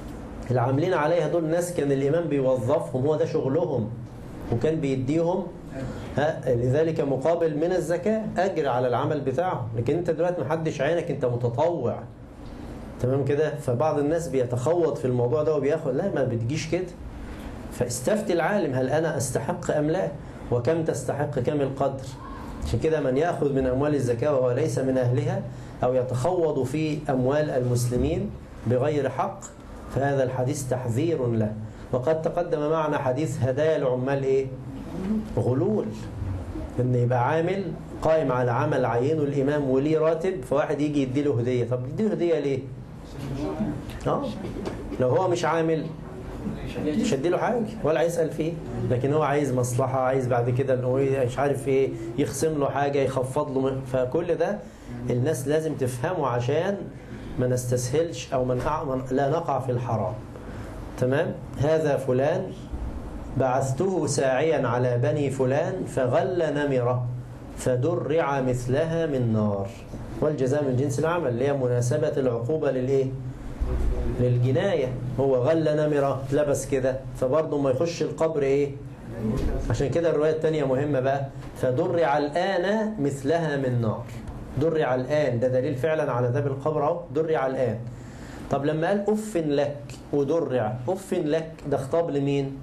اللي عاملين عليها دول ناس كان الإمام بيوظفهم هو ده شغلهم وكان بيديهم ها لذلك مقابل من الزكاة أجر على العمل بتاعهم لكن أنت دلوقتي محدش عينك أنت متطوع تمام كده فبعض الناس بيتخوض في الموضوع ده وبياخد لا ما بتجيش كده فاستفتي العالم هل أنا أستحق أم لا وكم تستحق كم القدر عشان كده من يأخذ من أموال الزكاة وهو ليس من أهلها أو يتخوض في أموال المسلمين بغير حق فهذا الحديث تحذير له وقد تقدم معنا حديث هدايا العمال إيه؟ غلول إن يبقى عامل قائم على عمل عينه الإمام وليه راتب فواحد يجي يديله هدية طب يديله هدية ليه؟ اه لو هو مش عامل مش هديله حاجة ولا هيسأل فيه لكن هو عايز مصلحة عايز بعد كده انه إيه مش عارف ايه يخصم له حاجة يخفض له من- فكل ده الناس لازم تفهمه عشان ما نستسهلش او من أع- من لا نقع في الحرام تمام هذا فلان بعثته ساعيا على بني فلان فغل نمرة فدرع مثلها من نار والجزاء من جنس العمل اللي هي مناسبة العقوبة للإيه؟ للجناية هو غل نمرة لبس كده فبرضه ما يخش القبر إيه؟ عشان كده الرواية التانية مهمة بقى فدرع الآن مثلها من نار درع الآن ده دليل فعلا على عذاب القبر أهو درع الآن طب لما قال أف لك ودرع أف لك ده خطاب لمين؟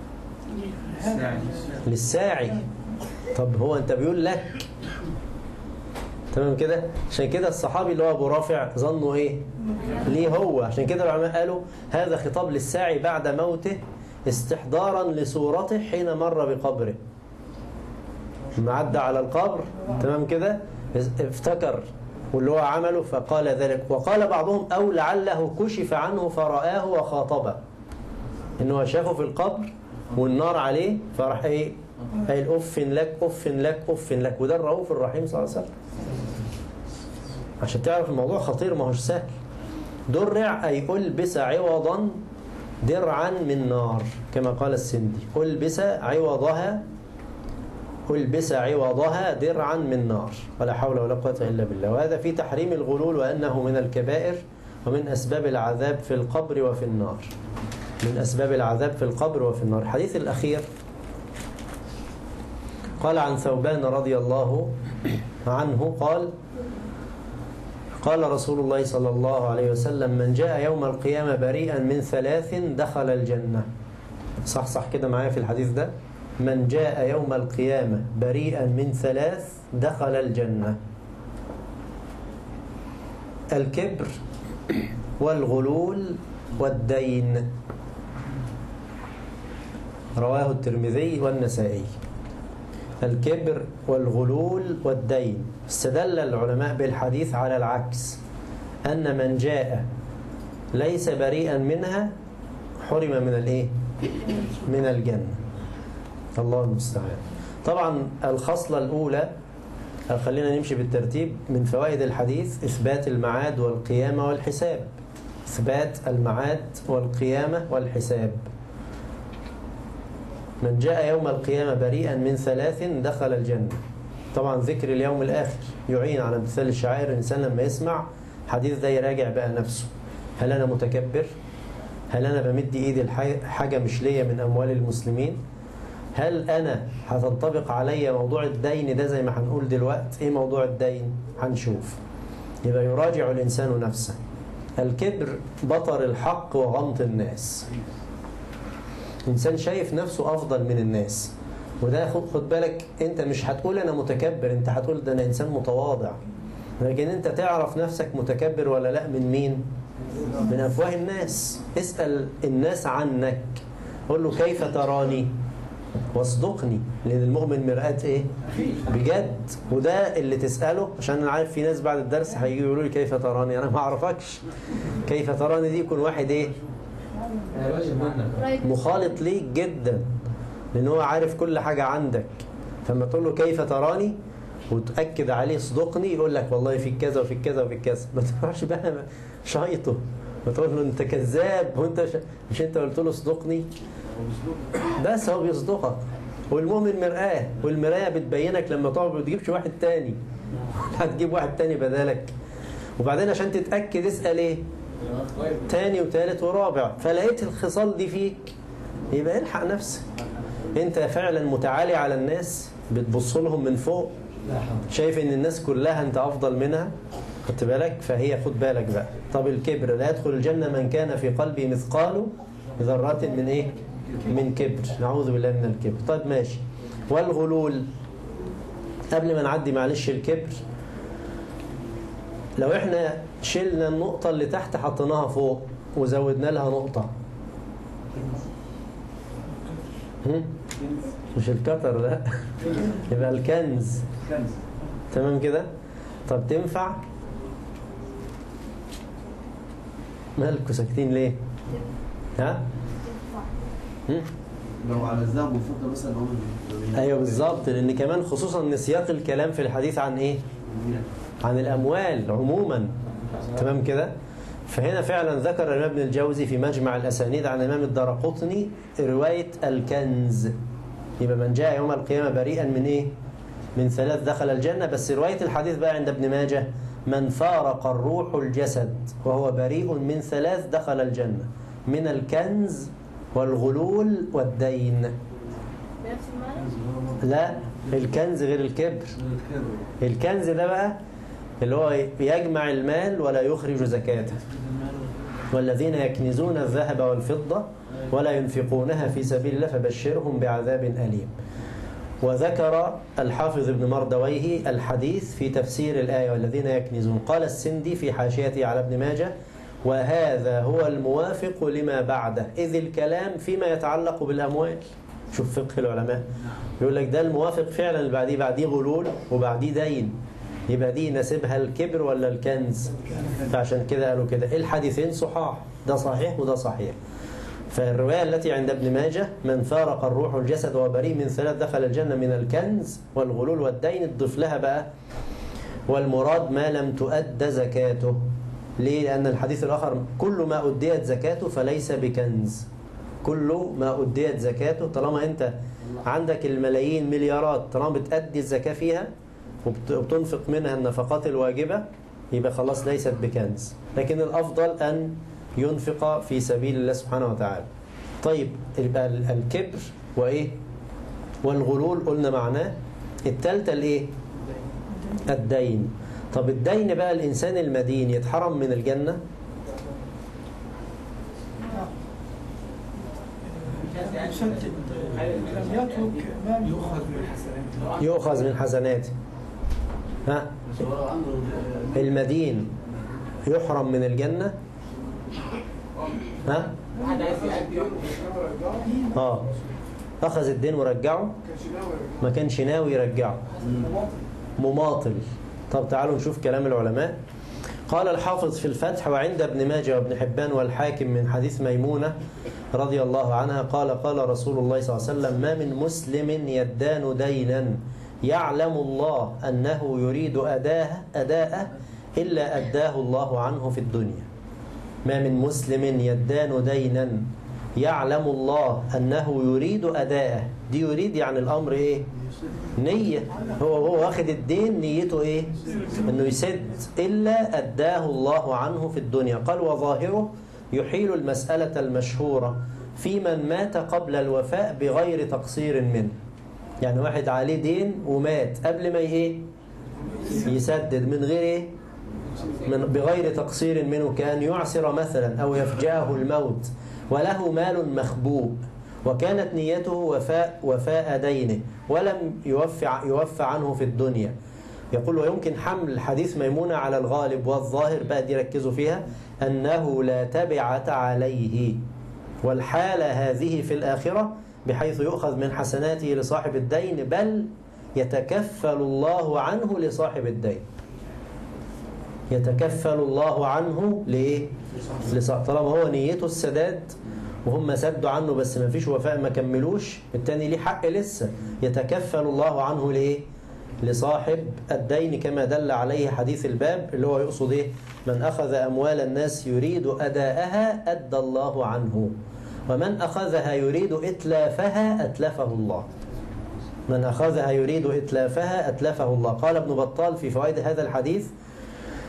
للساعي طب هو انت بيقول لك تمام كده عشان كده الصحابي اللي هو ابو رافع ظنوا ايه ليه هو عشان كده العلماء قالوا هذا خطاب للساعي بعد موته استحضارا لصورته حين مر بقبره لما عدى على القبر تمام كده افتكر واللي هو عمله فقال ذلك وقال بعضهم او لعله كشف عنه فرآه وخاطبه ان هو شافه في القبر والنار عليه فراح ايه قال اف لك اف لك اف لك وده الرؤوف الرحيم صلى الله عليه وسلم عشان تعرف الموضوع خطير ما هوش سهل درع اي البس عوضا درعا من نار كما قال السندي البس عوضها البس عوضها درعا من نار ولا حول ولا قوه الا بالله وهذا في تحريم الغلول وانه من الكبائر ومن اسباب العذاب في القبر وفي النار من أسباب العذاب في القبر وفي النار الحديث الأخير قال عن ثوبان رضي الله عنه قال قال رسول الله صلى الله عليه وسلم من جاء يوم القيامة بريئا من ثلاث دخل الجنة صح صح كده معايا في الحديث ده من جاء يوم القيامة بريئا من ثلاث دخل الجنة الكبر والغلول والدين رواه الترمذي والنسائي الكبر والغلول والدين استدل العلماء بالحديث على العكس أن من جاء ليس بريئا منها حرم من الايه من الجنة الله المستعان طبعا الخصلة الأولى خلينا نمشي بالترتيب من فوائد الحديث إثبات المعاد والقيامة والحساب إثبات المعاد والقيامة والحساب من جاء يوم القيامة بريئا من ثلاث دخل الجنة طبعا ذكر اليوم الآخر يعين على امتثال الشعائر الإنسان لما يسمع حديث ده يراجع بقى نفسه هل أنا متكبر هل أنا بمد إيدي حاجة مش ليا من أموال المسلمين هل أنا هتنطبق عليا موضوع الدين ده زي ما هنقول دلوقتي إيه موضوع الدين هنشوف يبقى يراجع الإنسان نفسه الكبر بطر الحق وغمط الناس إنسان شايف نفسه أفضل من الناس وده خد, خد بالك أنت مش هتقول أنا متكبر أنت هتقول ده أنا إنسان متواضع لكن أنت تعرف نفسك متكبر ولا لا من مين من أفواه الناس اسأل الناس عنك قول له كيف تراني واصدقني لأن المؤمن مرآة إيه بجد وده اللي تسأله عشان أنا عارف في ناس بعد الدرس هيجوا يقولوا لي كيف تراني أنا ما أعرفكش كيف تراني دي يكون واحد إيه مخالط ليك جدا لأن هو عارف كل حاجة عندك فلما تقول له كيف تراني وتأكد عليه صدقني يقول لك والله في كذا وفي كذا وفي كذا ما تروحش بقى شايطه وتقول له انت كذاب وانت ش... مش انت قلت له صدقني بس هو بيصدقك والمؤمن مرآة والمراية بتبينك لما تقعد ما تجيبش واحد تاني هتجيب واحد تاني بدالك وبعدين عشان تتأكد اسأل ايه تاني وتالت ورابع فلقيت الخصال دي فيك يبقى الحق نفسك انت فعلا متعالي على الناس بتبص لهم من فوق شايف ان الناس كلها انت افضل منها خدت بالك فهي خد بالك بقى طب الكبر لا يدخل الجنة من كان في قلبه مثقال ذرة من ايه من كبر نعوذ بالله من الكبر طيب ماشي والغلول قبل ما نعدي معلش الكبر لو احنا شلنا النقطة اللي تحت حطيناها فوق وزودنا لها نقطة هم؟ مش الكتر لا يبقى الكنز كنز تمام كده طب تنفع مالكوا ساكتين ليه ها هم؟ لو على الذهب والفضة مثلا هو من- ايوه بالظبط لان كمان خصوصا ان سياق الكلام في الحديث عن ايه عن الاموال عموما تمام كده فهنا فعلا ذكر الامام ابن الجوزي في مجمع الاسانيد عن الامام الدارقطني روايه الكنز يبقى من جاء يوم القيامه بريئا من ايه من ثلاث دخل الجنه بس روايه الحديث بقى عند ابن ماجه من فارق الروح الجسد وهو بريء من ثلاث دخل الجنه من الكنز والغلول والدين بنفس المعنى لا الكنز غير الكبر الكنز ده بقى اللي هو يجمع المال ولا يخرج زكاته والذين يكنزون الذهب والفضة ولا ينفقونها في سبيل الله فبشرهم بعذاب أليم وذكر الحافظ ابن مردويه الحديث في تفسير الآية والذين يكنزون قال السندي في حاشيته على ابن ماجه وهذا هو الموافق لما بعده إذ الكلام فيما يتعلق بالأموال شوف فقه العلماء يقول لك ده الموافق فعلا اللي بعديه بعديه غلول وبعديه دين يبقى دي نسبها الكبر ولا الكنز فعشان كده قالوا كده الحديثين صحاح ده صحيح وده صحيح فالرواية التي عند ابن ماجه من فارق الروح الجسد وبريء من ثلاث دخل الجنة من الكنز والغلول والدين تضيف لها بقى والمراد ما لم تؤد زكاته ليه؟ لأن الحديث الآخر كل ما أديت زكاته فليس بكنز كل ما أديت زكاته طالما أنت عندك الملايين مليارات طالما بتأدي الزكاة فيها وبت- وبتنفق منها النفقات الواجبة يبقى خلاص ليست بكنز لكن الأفضل أن ينفق في سبيل الله سبحانه وتعالى طيب يبقى ال- الكبر وإيه والغلول قلنا معناه التالتة الإيه الدين طب الدين بقى الإنسان المدين يتحرم من الجنة يسدد لم يترك ما يؤخذ من حسناته يؤخذ من حسناته ها بس هو لو عنده المدين يحرم من الجنة ها اه اخذ الدين ورجعه ما كانش ناوي يرجعه مماطل طب تعالوا نشوف كلام العلماء قال الحافظ في الفتح وعند ابن ماجه وابن حبان والحاكم من حديث ميمونة رضي الله عنها قال قال رسول الله صلى الله عليه وسلم ما من مسلم يدان دينا يعلم الله أنه يريد أداه أداءه إلا أداه الله عنه في الدنيا ما من مسلم يدان دينا يعلم الله أنه يريد أداءه دي يريد يعني الأمر إيه نية هو هو واخد الدين نيته إيه أنه يسد إلا أداه الله عنه في الدنيا قال وظاهره يحيل المسألة المشهورة في من مات قبل الوفاء بغير تقصير منه يعني واحد عليه دين ومات قبل ما إيه يسدد من غير إيه من بغير تقصير منه كأن يعسر مثلا أو يفجأه الموت وله مال مخبوء وكانت نيته وفاء وفاء دينه ولم يوفى يوفى عنه في الدنيا يقول ويمكن حمل حديث ميمونة على الغالب والظاهر بقى دي ركزوا فيها أنه لا تبعة عليه والحالة هذه في الآخرة بحيث يؤخذ من حسناته لصاحب الدين بل يتكفل الله عنه لصاحب الدين يتكفل الله عنه لإيه؟ لصاحب طالما هو نيته السداد وهم سدوا عنه بس ما فيش وفاء ما كملوش التاني ليه حق لسه يتكفل الله عنه لإيه؟ لصاحب الدين كما دل عليه حديث الباب اللي هو يقصد إيه؟ من أخذ أموال الناس يريد أداءها أدى الله عنه ومن أخذها يريد إتلافها أتلفه الله من أخذها يريد إتلافها أتلفه الله قال ابن بطال في فوائد هذا الحديث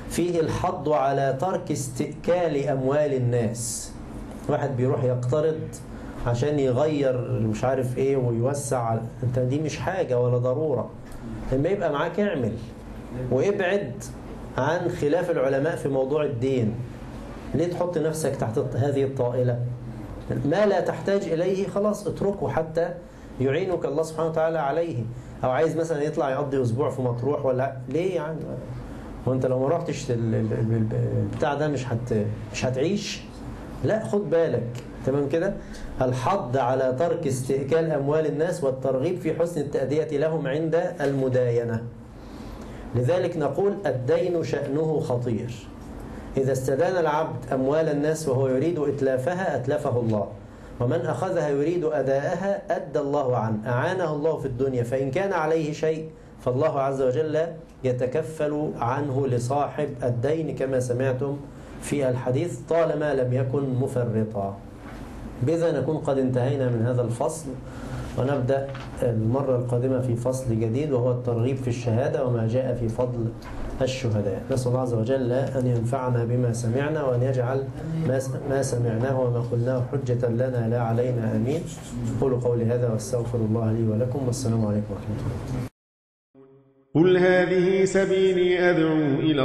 فيه الحض على ترك استئكال أموال الناس واحد بيروح يقترض عشان يغير مش عارف ايه ويوسع على- انت دي مش حاجة ولا ضرورة لما يبقى معاك اعمل وابعد عن خلاف العلماء في موضوع الدين ليه تحط نفسك تحت هذه الطائلة ما لا تحتاج إليه خلاص اتركه حتى يعينك الله سبحانه وتعالى عليه أو عايز مثلا يطلع يقضي أسبوع في مطروح ولا ليه يعني وانت لو ما رحتش ال- ال- ال- البتاع ده مش هت مش هتعيش لا خد بالك تمام كده الحض على ترك استئكال أموال الناس والترغيب في حسن التأدية لهم عند المداينة لذلك نقول الدين شأنه خطير إذا استدان العبد أموال الناس وهو يريد إتلافها أتلفه الله ومن أخذها يريد أداءها أدى الله عنه أعانه الله في الدنيا فإن كان عليه شيء فالله عز وجل يتكفل عنه لصاحب الدين كما سمعتم في الحديث طالما لم يكن مفرطا بذا نكون قد انتهينا من هذا الفصل ونبدأ المرة القادمة في فصل جديد وهو الترغيب في الشهادة وما جاء في فضل الشهداء نسأل الله عز وجل أن ينفعنا بما سمعنا وأن يجعل ما ما سمعناه وما قلناه حجة لنا لا علينا آمين قولوا قولي هذا واستغفر الله لي ولكم والسلام عليكم ورحمة الله قل هذه سبيلي أدعو إلى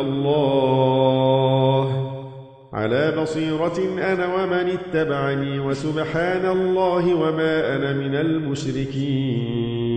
الله على بصيرة أنا ومن اتبعني وسبحان الله وما أنا من المشركين